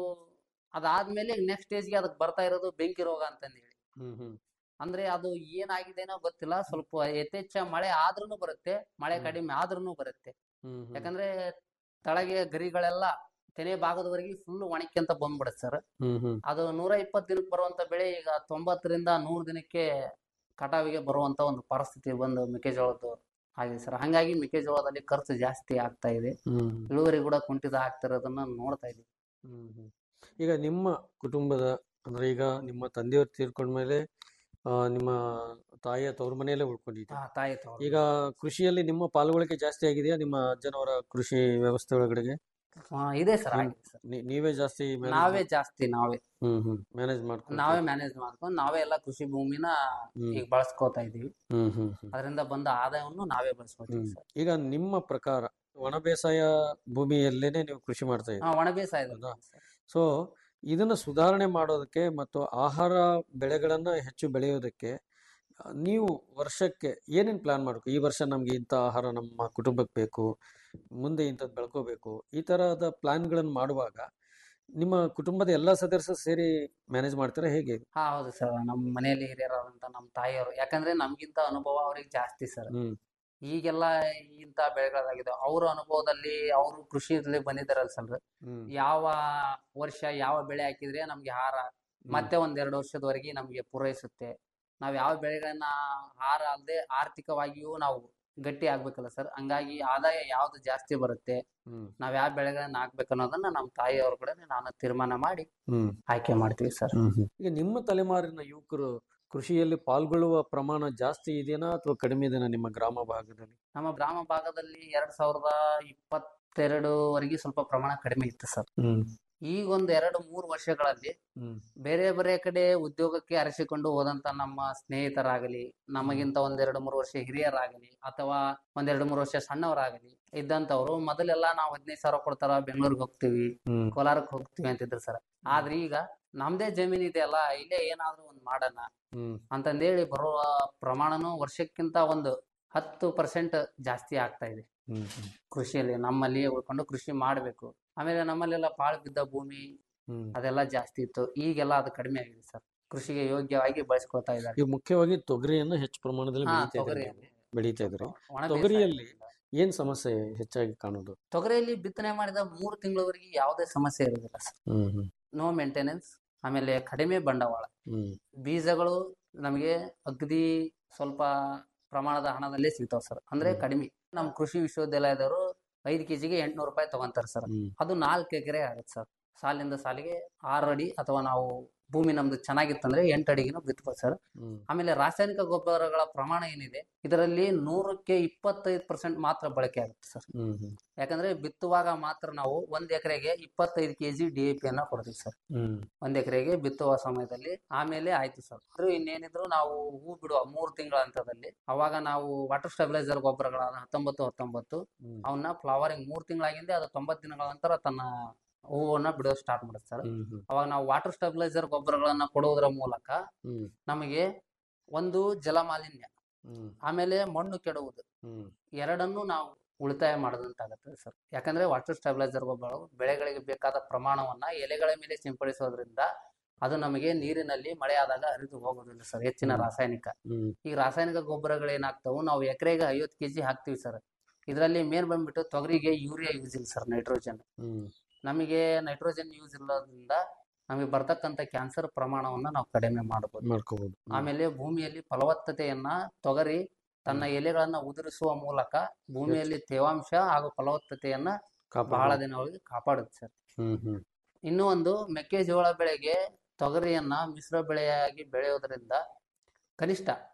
ಅದಾದ್ಮೇಲೆ ನೆಕ್ಸ್ಟ್ ಸ್ಟೇಜ್ಗೆ ಅದಕ್ಕೆ ಬರ್ತಾ ಇರೋದು ಬೆಂಕಿ ರೋಗ ಅಂತಂದು ಹೇಳಿ ಹ್ಮ್ ಹ್ಮ್ ಅಂದ್ರೆ ಅದು ಏನಾಗಿದೆನೋ ಗೊತ್ತಿಲ್ಲ ಸ್ವಲ್ಪ ಯಥೇಚ್ಛ ಮಳೆ ಆದ್ರೂನು ಬರುತ್ತೆ ಮಳೆ ಹ್ಮ್. ಕಡಿಮೆ ಆದ್ರೂನು ಬರುತ್ತೆ ಹ್ಮ್ ಹ್ಮ್ ಯಾಕಂದ್ರೆ ತಳಗೆ ಗರಿಗಳೆಲ್ಲ ತೆನೆ ಭಾಗದವರೆಗೆ ಫುಲ್ ಒಣಕ್ಯಂತ ಬಂದ್ಬಿಡುತ್ತೆ ಸರ್ ಹ್ಮ್ ಹ್ಮ್ ಅದು ನೂರ ಇಪ್ಪತ್ತು ದಿನಕ್ಕೆ ಬರುವಂತ ಬೆಳೆ ಈಗ ತೊಂಬತ್ತರಿಂದ ನೂರು ದಿನಕ್ಕೆ ಕಟಾವಿಗೆ ಬರುವಂತ ಒಂದು ಪರಿಸ್ಥಿತಿ ಬಂದು ಮೆಕ್ಕೆಜೋಳದ್ದು ಆಗಿದೆ ಸರ್ ಹಂಗಾಗಿ ಮೆಕ್ಕೆಜೋಳದಲ್ಲಿ ಖರ್ಚು ಜಾಸ್ತಿ ಆಗ್ತಾ ಇದೆ ಹ್ಮ್ ಇಳುವರಿ ಕೂಡ ಕುಂಠಿತ ಆಗ್ತಿರೋದನ್ನ ನೋಡ್ತಾ ಇದ್ದೀವಿ ಹ್ಮ್ ಹ್ಮ್. ಈಗ ನಿಮ್ಮ ಕುಟುಂಬದ ಅಂದ್ರೆ ಈಗ ನಿಮ್ಮ ತಂದೆಯವರು ತೀರ್ಕೊಂಡ್ಮೇಲೆ ಆ, ನಿಮ್ಮ ತಾಯಿಯ ತವ್ರ ಮನೆಯಲ್ಲೇ ಉಳ್ಕೊಂಡಿದ್ದೀರಿ ಆ, ತಾಯಿ ತವರು ಈಗ ಕೃಷಿಯಲ್ಲಿ ನಿಮ್ಮ ಪಾಲ್ಗೊಳ್ಳಿಕೆ ಜಾಸ್ತಿ ಆಗಿದೆಯಾ ನಿಮ್ಮ ಅಜ್ಜನವರ ಕೃಷಿ ವ್ಯವಸ್ಥೆ ಒಳಗಡೆಗೆ ಇದೆ ಸರ್ ಹ್ಮ್. ಆಗಿದೆ ಸರ್ ನೀ- ನೀವೇ ಜಾಸ್ತಿ manage ನಾವೇ ಮಾಡ್- ಜಾಸ್ತಿ ನಾವೇ ಹ್ಮ್ ಹ್ಮ್ ಮ್ಯಾನೇಜ್ ಮಾಡ್ಕೊಂಡು ನಾವೇ ಮ್ಯಾನೇಜ್ ಮಾಡ್ಕೊಂಡು ನಾವೇ ಎಲ್ಲ ಕೃಷಿ ಭೂಮಿನ ಹ್ಮ್ ಈಗ ಬಳಸ್ಕೋತಾ ಇದೀವಿ ಹ್ಮ್ ಹ್ಮ್ ಹ್ಮ್ ಅದರಿಂದ ಬಂದ ಆದಾಯವನ್ನು ನಾವೇ ಬಳಸ್ಕೊತೀವಿ ಹ್ಮ್. ಸರ್ ಈಗ ನಿಮ್ಮ ಪ್ರಕಾರ ಒಣ ಬೇಸಾಯ ಭೂಮಿಯಲ್ಲೇನೆ ನೀವು ಕೃಷಿ ಮಾಡ್ತಾ ಹಾ ಇದ್ದೀರಿ ಒಣ ಬೇಸಾಯ ಹೌದಾ? ಸೊ ಇದನ್ನ ಸುಧಾರಣೆ ಮಾಡೋದಕ್ಕೆ ಮತ್ತು ಆಹಾರ ಬೆಳೆಗಳನ್ನ ಹೆಚ್ಚು ಬೆಳೆಯೋದಕ್ಕೆ ಆ, ನೀವು ವರ್ಷಕ್ಕೆ ಏನೇನು ಪ್ಲಾನ್ ಮಾಡಬೇಕು ಈ ವರ್ಷ ನಮ್ಗೆ ಇಂಥ ಆಹಾರ ನಮ್ಮ ಕುಟುಂಬಕ್ಕೆ ಬೇಕು ಮುಂದೆ ಇಂಥದ್ದು ಬೆಳ್ಕೋಬೇಕು ಈ ತರಹದ ಪ್ಲಾನ್ಗಳನ್ನು ಮಾಡುವಾಗ ನಿಮ್ಮ ಕುಟುಂಬದ ಎಲ್ಲ ಸದಸ್ಯರು ಸೇರಿ ಮ್ಯಾನೇಜ್ ಮಾಡ್ತೀರಾ ಹೇಗೆ ಹಾ ಹೌದು ಸರ್ ನಮ್ಮ ಮನೆಯಲ್ಲಿ ಹಿರಿಯರಾದಂತ ನಮ್ಮ ತಾಯಿಯವರು ಯಾಕಂದ್ರೆ ನಮ್ಗಿಂತ ಅನುಭವ ಅವ್ರಿಗೆ ಜಾಸ್ತಿ ಸರ್ ಹ್ಮ್ ಈಗೆಲ್ಲ ಇಂತ ಬೆಳೆಗಳಾಗಿದೆ ಅವ್ರ ಅನುಭವದಲ್ಲಿ ಅವರು ಕೃಷಿಯಲ್ಲಿ ಬಂದಿದ್ದಾರಲ್ಲ ಸರ್ ಹ್ಮ್ ಯಾವ ವರ್ಷ ಯಾವ ಬೆಳೆ ಹಾಕಿದ್ರೆ ನಮ್ಗೆ ಆಹಾರ ಮತ್ತೆ ಒಂದೆರಡು ವರ್ಷದವರೆಗೆ ನಮ್ಗೆ ಪೂರೈಸುತ್ತೆ ನಾವ್ ಯಾವ ಬೆಳೆಗಳನ್ನ ಆಹಾರ ಅಲ್ಲದೆ ಆರ್ಥಿಕವಾಗಿಯೂ ನಾವು ಗಟ್ಟಿ ಆಗ್ಬೇಕಲ್ಲ ಸರ್ ಹಂಗಾಗಿ ಆದಾಯ ಯಾವ್ದು ಜಾಸ್ತಿ ಬರುತ್ತೆ ಹ್ಮ್ ನಾವ್ ಯಾವ ಬೆಳೆಗಳನ್ನ ಹಾಕ್ಬೇಕು ಅನ್ನೋದನ್ನ ನಮ್ಮ ತಾಯಿಯವ್ರ ಕಡೆ ನಾನು ತೀರ್ಮಾನ ಮಾಡಿ ಹ್ಮ್ ಆಯ್ಕೆ ಮಾಡ್ತೀವಿ ಸರ್ ಈಗ ನಿಮ್ಮ ತಲೆಮಾರಿನ ಯುವಕರು ಕೃಷಿಯಲ್ಲಿ ಪಾಲ್ಗೊಳ್ಳುವ ಪ್ರಮಾಣ ಜಾಸ್ತಿ ಇದೆಯಾ ಅಥವಾ ಕಡಿಮೆ ಇದೆಯಾ ನಿಮ್ಮ ಗ್ರಾಮ ಭಾಗದಲ್ಲಿ ನಮ್ಮ ಗ್ರಾಮ ಭಾಗದಲ್ಲಿ ಎರಡ್ ಸಾವಿರದ ಇಪ್ಪತ್ತೆರಡುವರೆಗೆ ಸ್ವಲ್ಪ ಪ್ರಮಾಣ ಕಡಿಮೆ ಇತ್ತು ಸರ್ ಹ್ಮ್ ಈಗ ಒಂದು ಎರಡು ಮೂರು ವರ್ಷಗಳಲ್ಲಿ ಹ್ಮ್ ಬೇರೆ ಬೇರೆ ಕಡೆ ಉದ್ಯೋಗಕ್ಕೆ ಅರಸಿಕೊಂಡು ಹೋದಂತ ನಮ್ಮ ಸ್ನೇಹಿತರಾಗಲಿ ನಮಗಿಂತ ಒಂದೆರಡು ಮೂರು ವರ್ಷ ಹಿರಿಯರಾಗಲಿ ಅಥವಾ ಒಂದೆರಡು ಮೂರು ವರ್ಷ ಸಣ್ಣವರಾಗಲಿ ಇದ್ದಂತವ್ರು ಮೊದಲೆಲ್ಲ ನಾವು ಹದಿನೈದು ಸಾವಿರ ಕೊಡ್ತಾರ ಬೆಂಗಳೂರಿಗೆ ಹೋಗ್ತೀವಿ ಹ್ಮ್ ಕೋಲಾರಕ್ಕೆ ಹೋಗ್ತೀವಿ ಅಂತಿದ್ರು ಸರ್ ಆದ್ರೆ ಈಗ ನಮ್ದೇ ಜಮೀನ್ ಇದೆಯಲ್ಲ ಇಲ್ಲೇ ಏನಾದ್ರೂ ಒಂದ್ ಮಾಡೋಣ ಹ್ಮ್ ಅಂತಂದೇಳಿ ಬರುವ ಪ್ರಮಾಣನೂ ವರ್ಷಕ್ಕಿಂತ ಒಂದು ಹತ್ತು ಪರ್ಸೆಂಟ್ ಜಾಸ್ತಿ ಆಗ್ತಾ ಇದೆ ಹ್ಮ್ ಹ್ಮ್ ಕೃಷಿಯಲ್ಲಿ ನಮ್ಮಲ್ಲಿಯೇ ಉಳ್ಕೊಂಡು ಕೃಷಿ ಮಾಡಬೇಕು ಆಮೇಲೆ ನಮ್ಮಲ್ಲೆಲ್ಲ ಪಾಳು ಬಿದ್ದ ಭೂಮಿ ಹ್ಮ್ ಅದೆಲ್ಲ ಜಾಸ್ತಿ ಇತ್ತು ಈಗೆಲ್ಲ ಅದು ಕಡಿಮೆ ಆಗಿದೆ ಸರ್ ಕೃಷಿಗೆ ಯೋಗ್ಯವಾಗಿ ಬಳಸ್ಕೊಳ್ತಾ ಇದ್ದಾರೆ ಈಗ ಮುಖ್ಯವಾಗಿ ತೊಗರಿಯನ್ನು ಹೆಚ್ಚು ಪ್ರಮಾಣದಲ್ಲಿ ಹಾ ಬೆಳೀತಾ ಇದ್ದಾರೆ ತೊಗರಿಯಲ್ಲಿ ಬೆಳೀತಾ ಇದ್ದಾರೆ ಒಣ ತೊಗರಿಯಲ್ಲಿ ಬೇಸಾಯ. ಏನ್ ಸಮಸ್ಯೆ ಹೆಚ್ಚಾಗಿ ಕಾಣೋದು ತೊಗರಿಯಲ್ಲಿ ಬಿತ್ತನೆ ಮಾಡಿದ ಮೂರು ತಿಂಗಳವರೆಗೆ ಯಾವುದೇ ಸಮಸ್ಯೆ ಇರುವುದಿಲ್ಲ sir hmm hmm no maintenance ಆಮೇಲೆ ಕಡಿಮೆ ಬಂಡವಾಳ ಹ್ಮ್ ಬೀಜಗಳು ನಮಗೆ ಅಗದಿ ಸ್ವಲ್ಪ ಪ್ರಮಾಣದ ಹಣದಲ್ಲೇ ಸಿಗ್ತಾವ ಸರ್ ಅಂದ್ರೆ ಹ್ಮ್. ಕಡಿಮೆ ನಮ್ಮ ಕೃಷಿ ವಿಶ್ವವಿದ್ಯಾಲಯದವರು ಐದು ಕೆಜಿಗೆ ಎಂಟ್ನೂರು ರೂಪಾಯಿ ತಗೊಂತಾರೆ ಸರ್ ಹ್ಮ್ ಅದು ನಾಲ್ಕು ಎಕರೆ ಆಗುತ್ತೆ ಸರ್ ಸಾಲಿಂದ ಸಾಲಿಗೆ ಆರು ಅಡಿ ಅಥವಾ ನಾವು ಭೂಮಿ ನಮ್ದು ಚೆನ್ನಾಗಿತ್ತಂದ್ರೆ ಎಂಟು ಅಡಿಗಿನೂ ಬಿತ್ಬೋದು ಸರ್ ಹ್ಮ್ ಆಮೇಲೆ ರಾಸಾಯನಿಕ ಗೊಬ್ಬರಗಳ ಪ್ರಮಾಣ ಏನಿದೆ ಇದರಲ್ಲಿ ನೂರಕ್ಕೆ ಇಪ್ಪತ್ತೈದು ಪರ್ಸೆಂಟ್ ಮಾತ್ರ ಬಳಕೆ ಆಗುತ್ತೆ ಸರ್ ಹ್ಮ್ ಹ್ಮ್ ಯಾಕಂದ್ರೆ ಬಿತ್ತುವಾಗ ಮಾತ್ರ ನಾವು ಒಂದ್ ಎಕರೆಗೆ ಇಪ್ಪತ್ತೈದು ಕೆಜಿ ಡಿ ಎ ಪಿ ಅನ್ನ ಕೊಡ್ತೀವಿ ಸರ್ ಹ್ಮ್ ಒಂದ್ ಎಕರೆಗೆ ಬಿತ್ತುವ ಸಮಯದಲ್ಲಿ ಆಮೇಲೆ ಆಯ್ತು ಸರ್ ಆದ್ರೂ ಇನ್ನೇನಿದ್ರು ನಾವು ಹೂ ಬಿಡುವ ಮೂರು ತಿಂಗಳ ಹಂತದಲ್ಲಿ ಅವಾಗ ನಾವು ವಾಟರ್ ಸ್ಟೆಬಿಲೈಸರ್ ಗೊಬ್ಬರಗಳಾದ ಹತ್ತೊಂಬತ್ತು ಹತ್ತೊಂಬತ್ತು ಹ್ಮ್ ಅವನ್ನ ಫ್ಲವರಿಂಗ್ ಮೂರು ತಿಂಗಳಾಗಿಂದೆ ಅದು ತೊಂಬತ್ತು ದಿನಗಳ ನಂತರ ತನ್ನ ಹೂವನ್ನ ಬಿಡೋದು ಸ್ಟಾರ್ಟ್ ಮಾಡುತ್ತೆ ಸರ್ ಹ್ಮ್ ಹ್ಮ್ ಅವಾಗ ನಾವು ವಾಟರ್ ಸ್ಟೆಬಿಲೈಸರ್ ಗೊಬ್ಬರಗಳನ್ನ ಕೊಡುವುದರ ಮೂಲಕ ಹ್ಮ್ ನಮಗೆ ಒಂದು ಜಲಮಾಲಿನ್ಯ ಹ್ಮ್ ಆಮೇಲೆ ಮಣ್ಣು ಕೆಡುವುದು ಹ್ಮ್ ಎರಡನ್ನೂ ನಾವು ಉಳಿತಾಯ ಮಾಡಿದಂತಾಗತ್ತೆ ಸರ್ ಯಾಕಂದ್ರೆ ವಾಟರ್ ಸ್ಟೆಬಿಲೈಸರ್ ಗೊಬ್ಬರಗಳು ಬೆಳೆಗಳಿಗೆ ಬೇಕಾದ ಪ್ರಮಾಣವನ್ನ ಎಲೆಗಳ ಮೇಲೆ ಸಿಂಪಡಿಸೋದ್ರಿಂದ ಅದು ನಮಗೆ ನೀರಿನಲ್ಲಿ ಮಳೆ ಆದಾಗ ಹರಿದು ಹೋಗೋದಿಲ್ಲ ಸರ್ ಹೆಚ್ಚಿನ ಹ್ಮ್. ರಾಸಾಯನಿಕ ಹ್ಮ್ ಈ ರಾಸಾಯನಿಕ ಗೊಬ್ಬರಗಳು ಏನಾಗ್ತಾವು ನಾವು ಎಕರೆಗೆ ಐವತ್ತು ಕೆಜಿ ಹಾಕ್ತಿವಿ ಸರ್ ಇದರಲ್ಲಿ ಮೇನ್ ಬಂದ್ಬಿಟ್ಟು ತೊಗರಿಗೆ ಯೂರಿಯಾ ಯೂಸ್ ಇಲ್ಲ ಸರ್ ನೈಟ್ರೋಜನ್ ಹ್ಮ್ ನಮಗೆ ನೈಟ್ರೋಜನ್ ಯೂಸ್ ಇಲ್ಲದ್ರಿಂದ ನಮಗೆ ಬರ್ತಕ್ಕಂಥ ಕ್ಯಾನ್ಸರ್ ಪ್ರಮಾಣವನ್ನ ನಾವು ಕಡಿಮೆ ಮಾಡಬಹುದು ಮಾಡ್ಕೋಬಹುದು ಆಮೇಲೆ ಭೂಮಿಯಲ್ಲಿ ಫಲವತ್ತತೆಯನ್ನ ತೊಗರಿ ತನ್ನ ಎಲೆಗಳನ್ನ ಉದುರಿಸುವ ಮೂಲಕ ಭೂಮಿಯಲ್ಲಿ ತೇವಾಂಶ ಹಾಗೂ ಫಲವತ್ತತೆಯನ್ನ ಬಹಳ ದಿನಗಳಿಗೆ ಕಾಪಾಡುತ್ತೆ ಸರ್ ಹ್ಮ್ ಹ್ಮ್ ಇನ್ನೂ ಒಂದು ಮೆಕ್ಕೆಜೋಳ ಬೆಳೆಗೆ ತೊಗರಿಯನ್ನ ಮಿಶ್ರ ಬೆಳೆಯಾಗಿ ಬೆಳೆಯೋದ್ರಿಂದ ಕನಿಷ್ಠ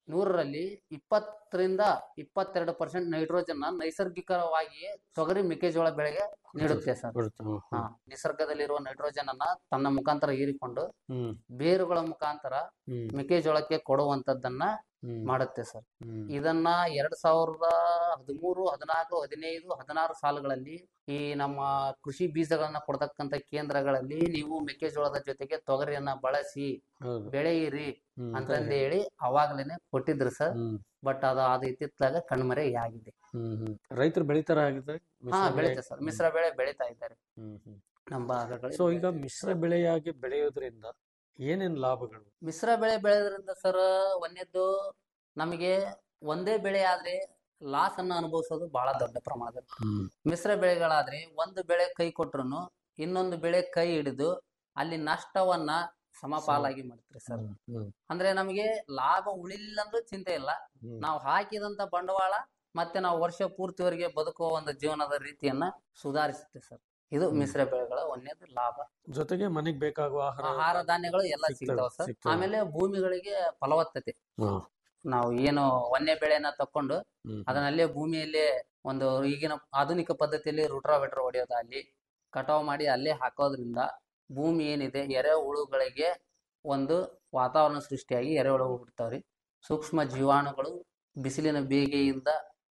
ನೂರರಲ್ಲಿ ಇಪ್ಪತ್ತರಿಂದ ಇಪ್ಪತ್ತೆರಡು ಪರ್ಸೆಂಟ್ ನೈಟ್ರೋಜನ್ ನೈಸರ್ಗಿಕವಾಗಿಯೇ ತೊಗರಿ ಮೆಕ್ಕೆಜೋಳ ಬೆಳೆಗೆ ನೀಡುತ್ತೆ ಸರ್ ಬರುತ್ತೆ ಹ್ಮ್, ಹಾ ಹ್ಮ್, ನಿಸರ್ಗದಲ್ಲಿರುವ ನೈಟ್ರೋಜನ್ ಅನ್ನ ತನ್ನ ಮುಖಾಂತರ ಹೀರಿಕೊಂಡು ಹ್ಮ್, ಬೇರುಗಳ ಮುಖಾಂತರ ಹ್ಮ್, ಮೆಕ್ಕೆಜೋಳಕ್ಕೆ ಕೊಡುವಂತದ್ದನ್ನ ಹ್ಮ್, ಮಾಡುತ್ತೆ ಸರ್ ಹ್ಮ್, ಇದನ್ನ ಎರಡ್ ಸಾವಿರದ ಹದಿಮೂರು ಹದಿನಾಲ್ಕು ಹದಿನೈದು ಹದಿನಾರು ಸಾಲುಗಳಲ್ಲಿ ಈ ನಮ್ಮ ಕೃಷಿ ಬೀಜಗಳನ್ನ ಕೊಡ್ತಕ್ಕಂತ ಕೇಂದ್ರಗಳಲ್ಲಿ ನೀವು ಮೆಕ್ಕೆಜೋಳದ ಜೊತೆಗೆ ತೊಗರಿಯನ್ನ ಬಳಸಿ ಹೌದು. ಬೆಳೆಯಿರಿ ಹ್ಮ್, ಅಂತಂದು ಹೇಳಿ ಅವಾಗ್ಲೇನೆ ಕೊಟ್ಟಿದ್ರು ಸರ್ ಹ್ಮ್, ಬಟ್ ಅದು ಅದು ಇತ್ತಿತ್ತಲಾಗ ಕಣ್ಮರೆ ಆಗಿದೆ ಹ್ಮ್, ಹ್ಮ್. ರೈತರು ಬೆಳಿತಾರ ಆಗಿದ್ರೆ ಹಾ ಬೆಳೀತೆ ಸರ್ ಮಿಶ್ರ ಬೆಳೆ ಬೆಳೀತಾ ಇದ್ದಾರೆ ಹ್ಮ್, ಹ್ಮ್. ನಮ್ಮ ಭಾಗಗಳಲ್ಲಿ ಸೊ ಈಗ ಮಿಶ್ರ ಬೆಳೆಯಾಗಿ ಬೆಳೆಯೋದ್ರಿಂದ ಏನೇನ್ ಲಾಭಗಳು ಮಿಶ್ರ ಬೆಳೆ ಬೆಳೆಯೋದ್ರಿಂದ ಸರ್ ಒಂದೇದ್ದು ನಮಗೆ ಒಂದೇ ಬೆಳೆ ಆದ್ರೆ ಲಾಸ್ ಅನ್ನ ಅನುಭವಿಸೋದು ಬಹಳ ದೊಡ್ಡ ಪ್ರಮಾಣದಲ್ಲಿ ಹ್ಮ್, ಮಿಶ್ರ ಬೆಳೆಗಳಾದ್ರೆ ಒಂದು ಬೆಳೆ ಕೈ ಕೊಟ್ರು ಇನ್ನೊಂದು ಬೆಳೆ ಕೈ ಹಿಡಿದು ಅಲ್ಲಿ ನಷ್ಟವನ್ನ ಸಮಪಾಲಾಗಿ ಮಾಡ್ತಾರೆ ಸರ್ ಹ್ಮ್, ಹ್ಮ್, ಅಂದ್ರೆ ನಮಗೆ ಲಾಭ ಉಳಿಲಿಲ್ಲ ಅಂದ್ರೂ ಚಿಂತೆ ಇಲ್ಲ ಹ್ಮ್. ನಾವು ಹಾಕಿದಂತ ಬಂಡವಾಳ ಮತ್ತೆ ನಾವು ವರ್ಷ ಪೂರ್ತಿವರೆಗೆ ಬದುಕುವ ಒಂದು ಜೀವನದ ರೀತಿಯನ್ನ ಸುಧಾರಿಸುತ್ತೆ ಸರ್ ಇದು ಹ್ಮ್. ಮಿಶ್ರ ಬೆಳೆಗಳ ಒಂದೇದು ಲಾಭ ಜೊತೆಗೆ ಮನೆಗ್ ಬೇಕಾಗುವ ಆಹಾರ ಆಹಾರ ಧಾನ್ಯಗಳು ಎಲ್ಲ ಸಿಗ್ತವೆ, ಸಿಗ್ತಾವ ಸರ್ ಸಿಗ್ತವೆ. ಆಮೇಲೆ ಭೂಮಿಗಳಿಗೆ ಫಲವತ್ತತೆ ಹಾ. ನಾವು ಏನು ವನ್ಯ ಬೆಳೆನ ತಕೊಂಡು ಹ್ಮ್, ಅದನ್ನಲ್ಲೇ ಭೂಮಿಯಲ್ಲೇ ಒಂದು ಈಗಿನ ಆಧುನಿಕ ಪದ್ಧತಿಯಲ್ಲಿ ರೂಟ್ರಾವೆಟ್ರ್ ಹೊಡೆಯೋದಾಗ್ಲಿ ಕಟಾವು ಮಾಡಿ ಅಲ್ಲೇ ಹಾಕೋದ್ರಿಂದ ಭೂಮಿ ಏನಿದೆ ಎರೆಹುಳುಗಳಿಗೆ ಒಂದು ವಾತಾವರಣ ಸೃಷ್ಟಿಯಾಗಿ ಎರೆಹುಳು ಬಿಡ್ತಾವ್ರಿ ಸೂಕ್ಷ್ಮ ಜೀವಾಣುಗಳು ಬಿಸಿಲಿನ ಬೇಗೆಯಿಂದ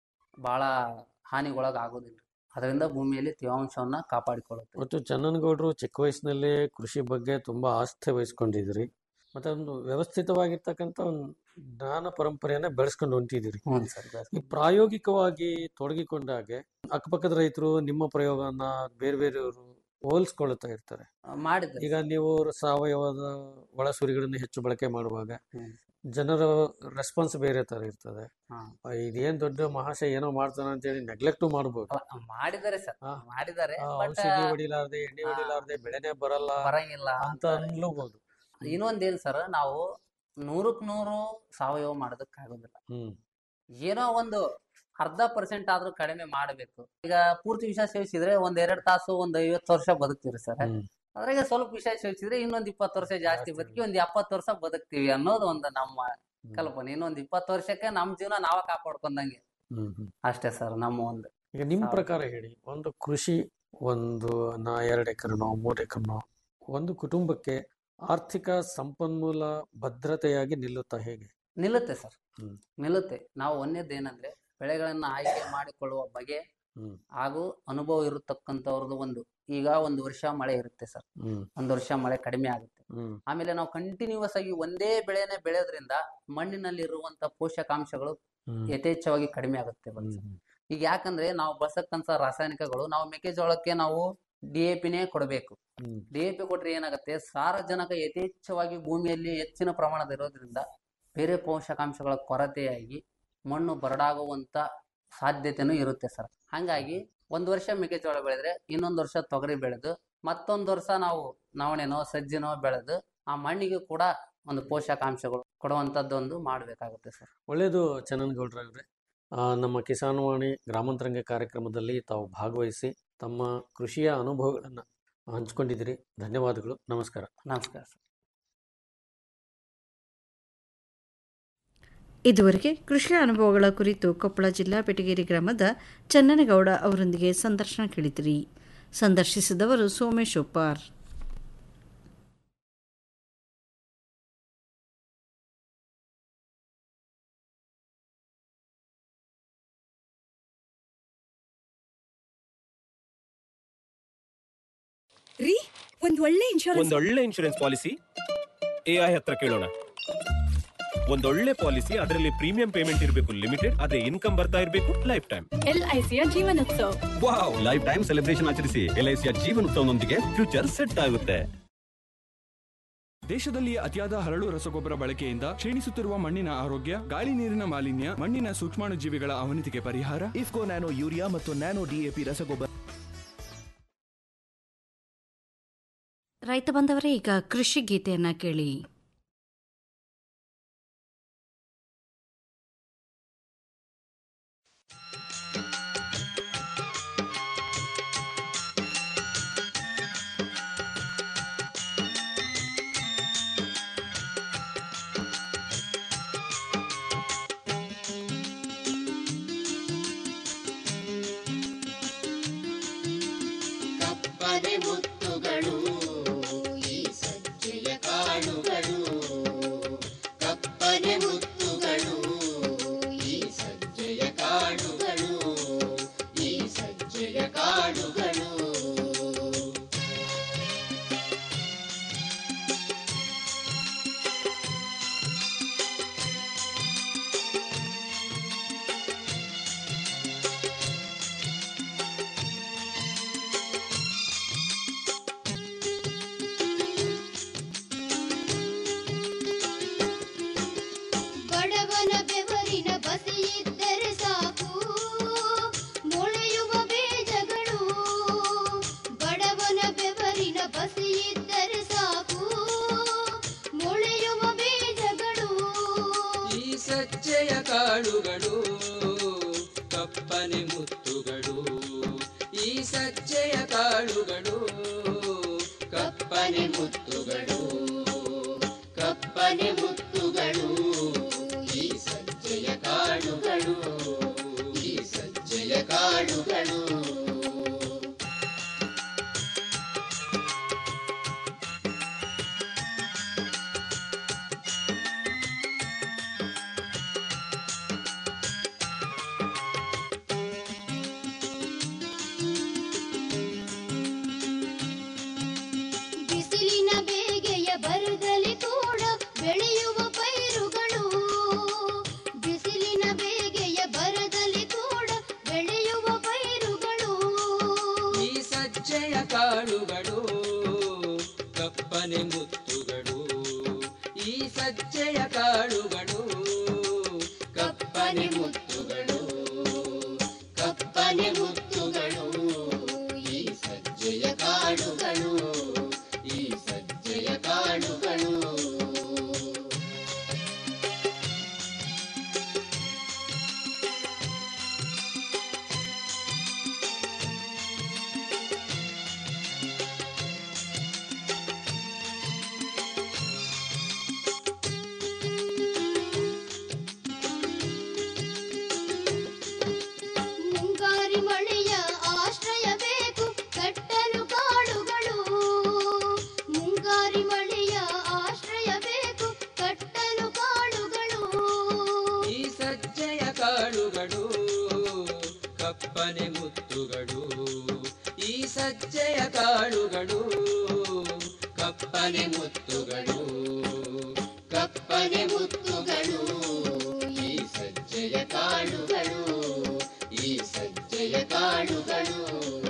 ಬಹಳ ಹಾನಿಗೊಳಗಾಗೋದಿಲ್ಲ ಅದರಿಂದ ಭೂಮಿಯಲ್ಲಿ ತೇವಾಂಶವನ್ನ ಕಾಪಾಡಿಕೊಳ್ಳುತ್ತೆ ಒಟ್ಟು ಚನ್ನನಗೌಡರು ಚಿಕ್ಕ ವಯಸ್ಸಿನಲ್ಲೇ ಕೃಷಿ ಬಗ್ಗೆ ತುಂಬಾ ಆಸ್ಥೆ ವಹಿಸ್ಕೊಂಡಿದ್ರಿ ಮತ್ತೆ ಒಂದು ವ್ಯವಸ್ಥಿತವಾಗಿರ್ತಕ್ಕಂಥ ಒಂದು ಜ್ಞಾನ ಪರಂಪರೆಯನ್ನ ಬೆಳೆಸ್ಕೊಂಡು ಹೊಂಟಿದ್ದೀರಿ ಹ್ಞೂ ಸರ್ ಈ ಪ್ರಾಯೋಗಿಕವಾಗಿ ತೊಡಗಿಕೊಂಡಾಗೆ ಅಕ್ಕಪಕ್ಕದ ರೈತರು ನಿಮ್ಮ ಪ್ರಯೋಗವನ್ನ ಬೇರೆ ಬೇರೆಯವರು ಹೋಲಿಸ್ಕೊಳ್ತಾ ಇರ್ತಾರೆ ಮಾಡಿದ್ರೆ ಈಗ ನೀವು ಸಾವಯವದ ಒಳಸುರಿಗಳನ್ನು ಹೆಚ್ಚು ಬಳಕೆ ಮಾಡುವಾಗ ಹ್ಮ್. ಜನರ ರೆಸ್ಪಾನ್ಸ್ ಬೇರೆ ತರ ಇರ್ತದೆ ಹಾ. ಆ, ಇದೇನ್ ದೊಡ್ಡ ಮಹಾಶಯ ಏನೋ ಮಾಡ್ತಾನೆ ಅಂತೇಳಿ ನೆಗ್ಲೆಕ್ಟ್ ಮಾಡ್ಬೋದು ಅಲ್ಲ, ಮಾಡಿದ್ದಾರೆ ಸರ್ ಹಾ. ಮಾಡಿದ್ದಾರೆ ಆ, ಬಟ್ ಔಷಧಿ ಹೊಡಿಲಾರ್ದೆ ಎಣ್ಣೆ ಆ, ಹೊಡಿಲಾರ್ದೆ ಬೆಳೆನೇ ಬರಲ್ಲ ಬರಂಗಿಲ್ಲ ಅಂತ ಅಂತ ಅನ್ಲೂಬಹುದು ಇನ್ನೊಂದೇನು ಸರ್ ನಾವು ನೂರಕ್ ನೂರು ಸಾವಯವ ಮಾಡೋದಕ್ಕೆ ಆಗೋದಿಲ್ಲ ಹ್ಮ್ ಏನೋ ಒಂದು ಅರ್ಧ ಪರ್ಸೆಂಟ್ ಆದ್ರೂ ಕಡಿಮೆ ಮಾಡಬೇಕು ಈಗ ಪೂರ್ತಿ ವಿಷ ಸೇವಿಸಿದ್ರೆ ಒಂದ್ ಎರಡ್ ತಾಸು ಒಂದ್ ಐವತ್ತು ವರ್ಷ ಬದುಕ್ತೀವಿ ಸರ್ ಹ್ಮ್. ಅದ್ರಾಗೆ ಸ್ವಲ್ಪ ವಿಷ ಸೇವಿಸಿದ್ರೆ ಇನ್ನೊಂದ್ ಇಪ್ಪತ್ತು ವರ್ಷ ಜಾಸ್ತಿ ಜಾಸ್ತಿ ಬದುಕಿ ಒಂದ್ ಎಪ್ಪತ್ತು ವರ್ಷ ಬದುಕ್ತೀವಿ ಅನ್ನೋದು ಒಂದು ನಮ್ಮ ಹ್ಮ್. ಕಲ್ಪನೆ ಇನ್ನೊಂದ್ ಇಪ್ಪತ್ತು ವರ್ಷಕ್ಕೆ ನಮ್ ಜೀವನ ನಾವ ಕಾಪಾಡ್ಕೊಂಡಂಗೆ ಹ್ಮ್ ಹ್ಮ್ ಅಷ್ಟೇ ಸರ್ ನಮ್ಮ ಒಂದು ಈಗ ನಿಮ್ ಸಾವಯವ. ಪ್ರಕಾರ ಹೇಳಿ ಒಂದು ಕೃಷಿ ಒಂದು ನಾ ಎರಡು ಎಕರೆನೋ ಮೂರು ಎಕರೆನೋ ಒಂದು ಕುಟುಂಬಕ್ಕೆ ಆರ್ಥಿಕ ಸಂಪನ್ಮೂಲ ಭದ್ರತೆಯಾಗಿ ನಿಲ್ಲುತ್ತಾ ಹೇಗೆ ನಿಲ್ಲುತ್ತೆ ಸರ್ ಹ್ಮ್. ನಿಲ್ಲುತ್ತೆ ನಾವು ಒಂದೇದ್ದು ಏನಂದ್ರೆ ಬೆಳೆಗಳನ್ನ ಆಯ್ಕೆ ಮಾಡಿಕೊಳ್ಳುವ ಬಗೆ ಹ್ಮ್ ಹಾಗೂ ಅನುಭವ ಇರತಕ್ಕಂಥವ್ರದ್ದು ಒಂದು ಈಗ ಒಂದು ವರ್ಷ ಮಳೆ ಇರುತ್ತೆ ಸರ್ ಹ್ಮ್ ಒಂದು ವರ್ಷ ಮಳೆ ಕಡಿಮೆ ಆಗುತ್ತೆ ಹ್ಮ್ ಆಮೇಲೆ ನಾವು ಕಂಟಿನ್ಯೂಸ್ ಆಗಿ ಒಂದೇ ಬೆಳೆನೆ ಬೆಳೆಯೋದ್ರಿಂದ ಮಣ್ಣಿನಲ್ಲಿ ಇರುವಂತ ಪೋಷಕಾಂಶಗಳು ಹ್ಮ್ ಯಥೇಚ್ಛವಾಗಿ ಕಡಿಮೆ ಆಗುತ್ತೆ ಹ್ಮ್ ಬನ್ನಿ. ಹ್ಮ್ ಈಗ ಯಾಕಂದ್ರೆ ನಾವು ಬಳಸಕ್ಕಂತ ರಾಸಾಯನಿಕಗಳು ನಾವು ಮೆಕ್ಕೆಜೋಳಕ್ಕೆ ನಾವು ಡಿ ಎ ಪಿನೇ ಕೊಡಬೇಕು ಹ್ಮ್ ಡಿ ಎ ಪಿ ಕೊಟ್ರೆ ಏನಾಗುತ್ತೆ ಸಾರಜನಕ ಯಥೇಚ್ಛವಾಗಿ ಭೂಮಿಯಲ್ಲಿ ಹೆಚ್ಚಿನ ಪ್ರಮಾಣದ ಇರೋದ್ರಿಂದ ಬೇರೆ ಪೋಷಕಾಂಶಗಳ ಕೊರತೆಯಾಗಿ ಮಣ್ಣು ಬರಡಾಗುವಂತ ಸಾಧ್ಯತೆನೂ ಇರುತ್ತೆ ಸರ್ ಹಂಗಾಗಿ ಒಂದ್ ವರ್ಷ ಮೆಕ್ಕೆಜೋಳ ಬೆಳೆದ್ರೆ ಇನ್ನೊಂದ್ ವರ್ಷ ತೊಗರಿ ಬೆಳೆದು ಮತ್ತೊಂದ್ ವರ್ಷ ನಾವು ನವಣೆನೋ ಸಜ್ಜಿನೋ ಬೆಳೆದು ಆ ಮಣ್ಣಿಗೆ ಕೂಡ ಒಂದು ಪೋಷಕಾಂಶಗಳು ಕೊಡುವಂತದ್ದೊಂದು ಮಾಡ್ಬೇಕಾಗುತ್ತೆ ಸರ್ ಒಳ್ಳೆಯದು ಚನ್ನನಗೌಡ್ರವ್ರೆ ಆ, ನಮ್ಮ ಕಿಸಾನ್ವಾಣಿ ಗ್ರಾಮಾಂತರಂಗ ಕಾರ್ಯಕ್ರಮದಲ್ಲಿ ತಾವು ಭಾಗವಹಿಸಿ ತಮ್ಮ ಕೃಷಿಯ ಅನುಭವಗಳನ್ನು ಹಂಚ್ಕೊಂಡಿದ್ದೀರಿ ಧನ್ಯವಾದಗಳು ನಮಸ್ಕಾರ ನಮಸ್ಕಾರ ಸರ್ ಇದುವರೆಗೆ ಕೃಷಿ ಅನುಭವಗಳ ಕುರಿತು ಕೊಪ್ಪಳ ಜಿಲ್ಲಾ ಬೆಟಗೇರಿ ಗ್ರಾಮದ ಚನ್ನನಗೌಡ ಅವರೊಂದಿಗೆ ಸಂದರ್ಶನ ಕೇಳಿದಿರಿ ಸಂದರ್ಶಿಸಿದವರು ಸೋಮೇಶ್ ಉಪ್ಪಾರ್ ರೀ ಒಂದ್ ಒಳ್ಳೆ ಇನ್ಶೂರೆನ್ಸ್ ಒಂದೊಳ್ಳೆ ಇನ್ಶೂರೆನ್ಸ್ ಪಾಲಿಸಿ ಎ ಐ ಹತ್ರ ಕೇಳೋಣ ಒಂದೊಳ್ಳೆ ಪಾಲಿಸಿ ಅದರಲ್ಲಿ ಪ್ರೀಮಿಯಂ ಪೇಮೆಂಟ್ ಇರಬೇಕು ಲಿಮಿಟೆಡ್ ಅದೇ ಇನ್ಕಮ್ ಬರ್ತಾ ಇರಬೇಕು ಲೈಫ್ ಟೈಮ್ ಎಲ್ ಐ ಸಿಯ Jeevanotsav wow life time celebration ಆಚರಿಸಿ ಎಲ್ ಐ ಸಿಯ ಜೀವನೋತ್ಸವನೊಂದಿಗೆ ಫ್ಯೂಚರ್ ಸೆಟ್ ಆಗುತ್ತೆ ದೇಶದಲ್ಲಿ ಅತಿಯಾದ ಹರಳು ರಸಗೊಬ್ಬರ ಬಳಕೆಯಿಂದ ಕ್ಷೀಣಿಸುತ್ತಿರುವ ಮಣ್ಣಿನ ಆರೋಗ್ಯ ಗಾಳಿ ನೀರಿನ ಮಾಲಿನ್ಯ ಮಣ್ಣಿನ ಸೂಕ್ಷ್ಮಾಣುಜೀವಿಗಳ ಅವನತಿಗೆ ಪರಿಹಾರ ಇಫ್ಕೋ ನ್ಯಾನೋ ಯೂರಿಯಾ ಮತ್ತು ನ್ಯಾನೋ ಡಿಎಪಿ ರಸಗೊಬ್ಬರ ರೈತ ಬಂದವರೇ ಈಗ ಕೃಷಿ ಗೀತೆಯನ್ನ ಕೇಳಿ ಸಜ್ಜೆಯ ಕಾಳುಗಳು ಕಪ್ಪನೆ ಮುತ್ತುಗಳು ಈ ಸಜ್ಜೆಯ ಕಾಳುಗಳು ಕಪ್ಪನೆ ಮುತ್ತುಗಳು ಕಪ್ಪನೆ ಮುತ್ತುಗಳು ಈ ಸಜ್ಜೆಯ ಕಾಳುಗಳು ಈ ಸಜ್ಜೆಯ ಕಾಳುಗಳು ಬಿಸಿಲಿನ ಬೇಗೆಯ ಬರದಲ್ಲಿ ಕೂಡ ಬೆಳೆಯುವ ಪೈರುಗಳು ಬಿಸಿಲಿನ ಬೇಗೆಯ ಬರದಲ್ಲಿ ಕೂಡ ಬೆಳೆಯುವ ಪೈರುಗಳು ಈ ಸಜ್ಜೆಯ ಕಾಳುಗಳು ಕಪ್ಪನೆ ಮುತ್ತುಗಳು ಈ ಸಜ್ಜೆಯ ಕಾಳುಗಳು ಕಪ್ಪನೆ ಮುತ್ತುಗಳು ಕಪ್ಪನೆ ಮುತ್ತುಗಳು ಈ ಸಜ್ಜೆಯ ಕಾಳುಗಳು ಈ ಸಜ್ಜೆಯ ಕಾಳುಗಳು ಮುಂಗಾರಿ ಮಳೆಯ ಆಶ್ರಯ ಬೇಕು ಕಟ್ಟಲು ಕಾಡುಗಳು ಮುಂಗಾರಿ ಮಳೆಯ ಆಶ್ರಯ ಬೇಕು ಕಟ್ಟಲು ಕಾಡುಗಳು ಈ ಸಜ್ಜೆಯ ಕಾಳುಗಳು ಕಪ್ಪನೆ ಮುತ್ತುಗಳು ಈ ಸಜ್ಜೆಯ ಕಾಳುಗಳು ಕಪ್ಪನೆ ಮುತ್ತುಗಳು ಕಪ್ಪನೆ ಮುತ್ತುಗಳು ಈ ಸಜ್ಜೆಯ ಕಾಳುಗಳು ಈ ಸಜ್ಜೆಯ ಕಾಳುಗಳು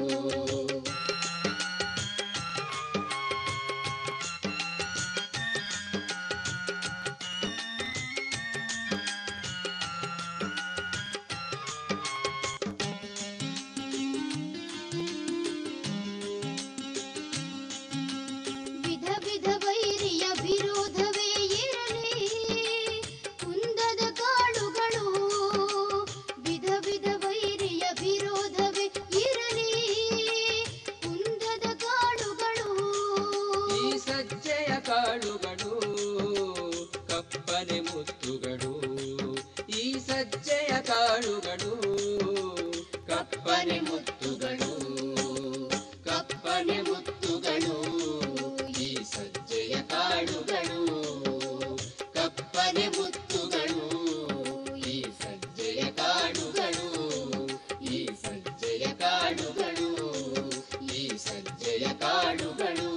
ವಿಧ ವಿಧ ವೈರಿಯ ವಿರೋಧವೇ ಇರಲಿ ಕುಂದದ ಕಾಳುಗಳು ವಿಧ ವಿಧ ವೈರಿಯ ವಿರೋಧವೇ ಇರಲಿ ಕುಂದದ ಕಾಳುಗಳು ಈ ಸಜ್ಜೆಯ ಕಾಳುಗಳು ಕಪ್ಪನೆ ಮುತ್ತುಗಳು ಈ ಸಜ್ಜೆಯ ಕಾಳುಗಳು ಕಪ್ಪನೆ ಮುತ್ತುಗಳು ಕಪ್ಪನೆ ಮುತ್ತುಗಳು ಈ ಸಜ್ಜೆಯ ಕಾಳುಗಳು ಕಪ್ಪನೆ ಮುತ್ತುಗಳು ಈ ಸಜ್ಜೆಯ ಕಾಳುಗಳು ಈ ಸಜ್ಜೆಯ ಕಾಳುಗಳು ಈ ಸಜ್ಜೆಯ ಕಾಳುಗಳು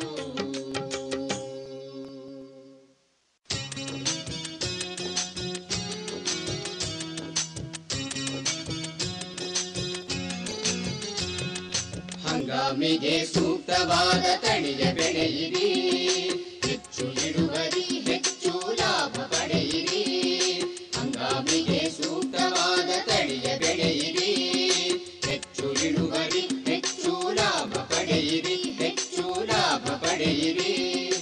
ಹಂಗಾಮಿಗೆ ಸೂಕ್ತವಾದ ತಳಿಯ ಬೆಳೆಯಿರಿ ಹೆಚ್ಚು ಇಳುವರಿ ಹೆಚ್ಚು ಲಾಭ ಪಡೆಯಿರಿ ಹಂಗಾಮಿಗೆ ಸೂಕ್ತವಾದ ತಳಿಯ ಬೆಳೆಯಿರಿ ಹೆಚ್ಚು ಇಳುವರಿ ಹೆಚ್ಚು ಲಾಭ ಪಡೆಯಿರಿ ಹೆಚ್ಚು ಲಾಭ ಪಡೆಯಿರಿ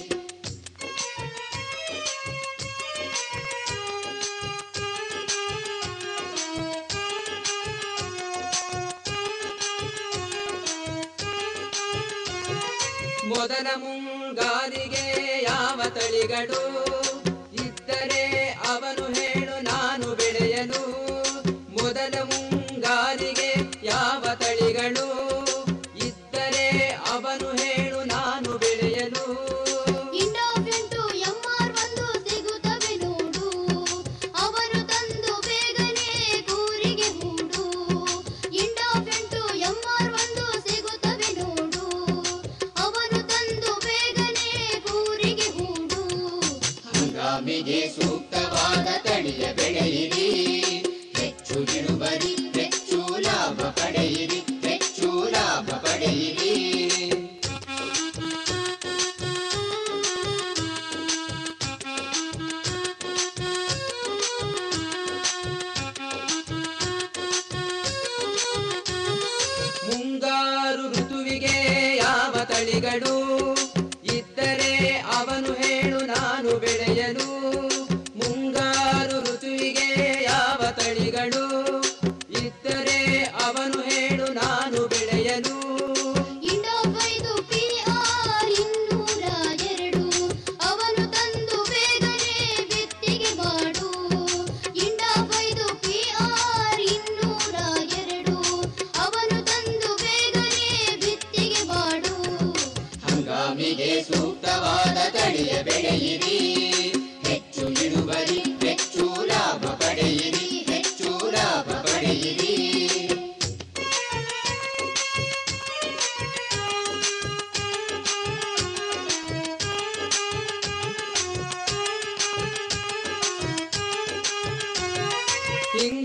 ಮೊದಲ ಮುಂಗಾರಿಗೆ ಯಾವ ತಳಿಗಳು ಇದ್ದರೆ ಅವನು ಹೇಳು ನಾನು ಬೆಳೆಯಲು ಮೊದಲ ಮುಂಗಾರಿಗೆ ಯಾವ ತಳಿಗಳು ಇದ್ದರೆ ಅವನು ಹೇಳು ನಾನು ಬೆಳೆಯಲು ಇನ್ನೊಬ್ಬೆಂಟು ಎಂಆರ್ ಒಂದು ಸಿಗುತ್ತವೆ ನೋಡು ಅವರು ತಂದು ಬೇಗನೆ ಕೂರಿಗೆ ಹೂಡು ಇನ್ನೊಬ್ಬೆಂಟು ಎಂಆರ್ ಒಂದು ಸಿಗುತ್ತವೆ ನೋಡು ಅವರು ತಂದು ಬೇಗನೆ ಕೂರಿಗೆ ಹೂಡು ಹಂಗಾಮಿಗೆ ಸೂಕ್ತವಾದ ತಳಿಯ ಬೆಳೆಯಿರಿ ಹೆಚ್ಚು ಇಳುವರಿ ಹೆಚ್ಚು ಲಾಭ ಪಡೆಯಿರಿ ಹೆಚ್ಚು ಲಾಭ ಪಡೆಯಿರಿ ಮುಂಗಾರು ಋತುವಿಗೆ ಯಾವ ತಳಿಗಳು ಇದ್ದರೆ ಅವನು ಹೇಳು ನಾನು ಬೆಳೆಯಲು ಮುಂಗಾರು ಋತುವಿಗೆ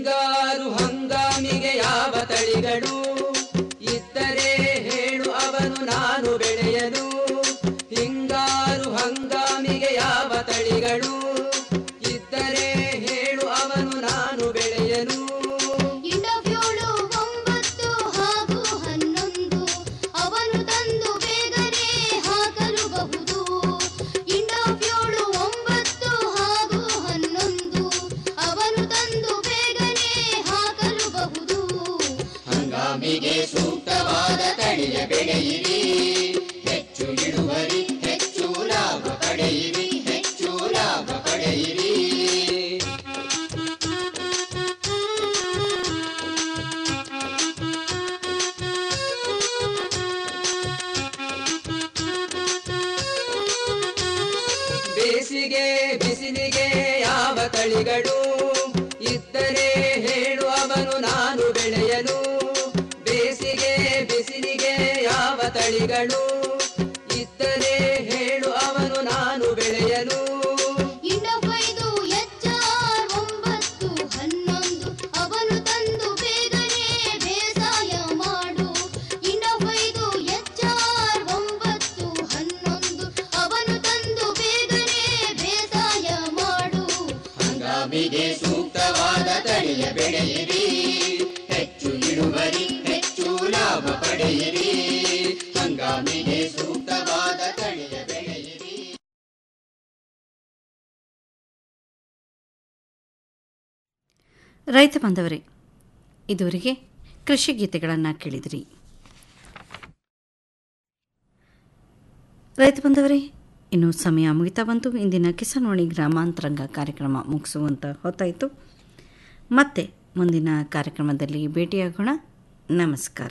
ಹಿಂಗಾರು ಹಂಗಾಮಿಗೆ ಯಾವ ತಳಿಗಳು ಇದ್ದರೆ ಹೇಳು ಅವನು ನಾನು ಬೆಳೆಯಲು ಹಿಂಗಾರು ಹಂಗಾಮಿಗೆ ಯಾವ ತಳಿಗಳು ಇದ್ದರೆ ಹೇಳು ಅವನು ನಾನು ಬೆಳೆಯಲು ಇಂಡೋಫ್ಯೂಳು ಒಂಬತ್ತು ಹಾಗೂ ಹನ್ನೊಂದು ಅವನು ತಂದು ಬೇಗನೆ ಹಾಕಲುಬಹುದು ಇಂಡೋಫ್ಯೂಳು ಒಂಬತ್ತು ಹಾಗೂ ಹನ್ನೊಂದು ಅವನು ತಂದು ಬೇಗನೆ ಹಾಕಲುಬಹುದು ಹಂಗಾಮಿಗೆ ಸೂಕ್ತವಾದ ತಳಿಯ ಬೆಳೆಯಿರಿ ಹೆಚ್ಚು ಇಳುವರಿ ಹೆಚ್ಚು ಲಾಭ ಪಡೆಯಿರಿ ಹೆಚ್ಚು ಲಾಭ ಪಡೆಯಿರಿ ಬೇಸಿಗೆ ಬಿಸಿಲಿಗೆ ಯಾವ ತಳಿಗಳು ಇದ್ದರೆ ಹೇಳು ಅವನು ನಾನು ಬೆಳೆಯಲು ಬೇಸಿಗೆ ಬಿಸಿಲಿಗೆ ಯಾವ ತಳಿಗಳು ಇದ್ದರೆ ಹೇಳು ಅವನು ನಾನು ಬೆಳೆಯಲು ಇಂಡೋಫೈದು ಎಚ್ಆರ್ ಒಂಬತ್ತು ಹನ್ನೊಂದು ಅವನು ತಂದು ಬೇಗನೆ ಬೇಸಾಯ ಮಾಡು ಇಂಡೋಫೈದು ಎಚ್ಆರ್ ಒಂಬತ್ತು ಹನ್ನೊಂದು ಅವನು ತಂದು ಬೇಗನೆ ಬೇಸಾಯ ಮಾಡು ಹಂಗಾಮಿಗೆ ಸೂಕ್ತವಾದ ತಳಿಯ ಬೆಳೆಯಿರಿ ಹೆಚ್ಚು ಇಳುವರಿ ಹೆಚ್ಚು ಲಾಭ ಪಡೆಯಿರಿ ಹಂಗಾಮಿಗೆ ಸೂಕ್ತವಾದ ತಳಿಯ ಬೆಳೆಯಿರಿ ರೈತ ಬಾಂಧವರೇ ಇದುವರೆಗೆ ಕೃಷಿ ಗೀತೆಗಳನ್ನು ಕೇಳಿದಿರಿ ರೈತ ಬಾಂಧವರೇ ಇನ್ನು ಸಮಯ ಮುಗಿತಾ ಬಂತು ಇಂದಿನ ಕಿಸಾನ್ವಾಣಿ ಗ್ರಾಮಾಂತರಂಗ ಕಾರ್ಯಕ್ರಮ ಮುಗಿಸುವಂತ ಹೊತ್ತಾಯಿತು ಮತ್ತೆ ಮುಂದಿನ ಕಾರ್ಯಕ್ರಮದಲ್ಲಿ ಭೇಟಿಯಾಗೋಣ ನಮಸ್ಕಾರ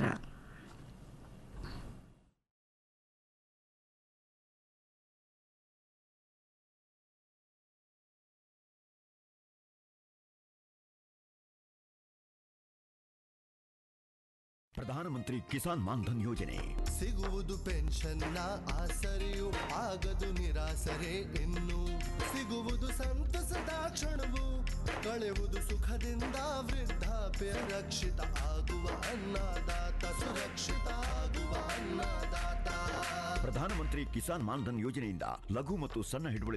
ಪ್ರಧಾನಮಂತ್ರಿ ಕಿಸಾನ್ ಮಾನ್ಧನ್ ಯೋಜನೆ ಸಿಗುವುದು ಪೆನ್ಷನ್ನ ಆಸರೆಯು ಆಗದು ನಿರಾಸರೆ ಇನ್ನು ಸಿಗುವುದು ಸಂತಸದ ಕ್ಷಣವು ಕಳೆಯುವುದು ಸುಖದಿಂದ ವೃದ್ಧಾಪ್ಯ ರಕ್ಷಿತ ಆಗುವ ಅನ್ನದಾತ ಸುರಕ್ಷಿತ ಆಗುವ ಅನ್ನದಾತ ಪ್ರಧಾನಮಂತ್ರಿ ಕಿಸಾನ್ ಮಾನ್ಧನ್ ಯೋಜನೆಯಿಂದ ಲಘು ಮತ್ತು ಸಣ್ಣ ಹಿಡುವಳಿ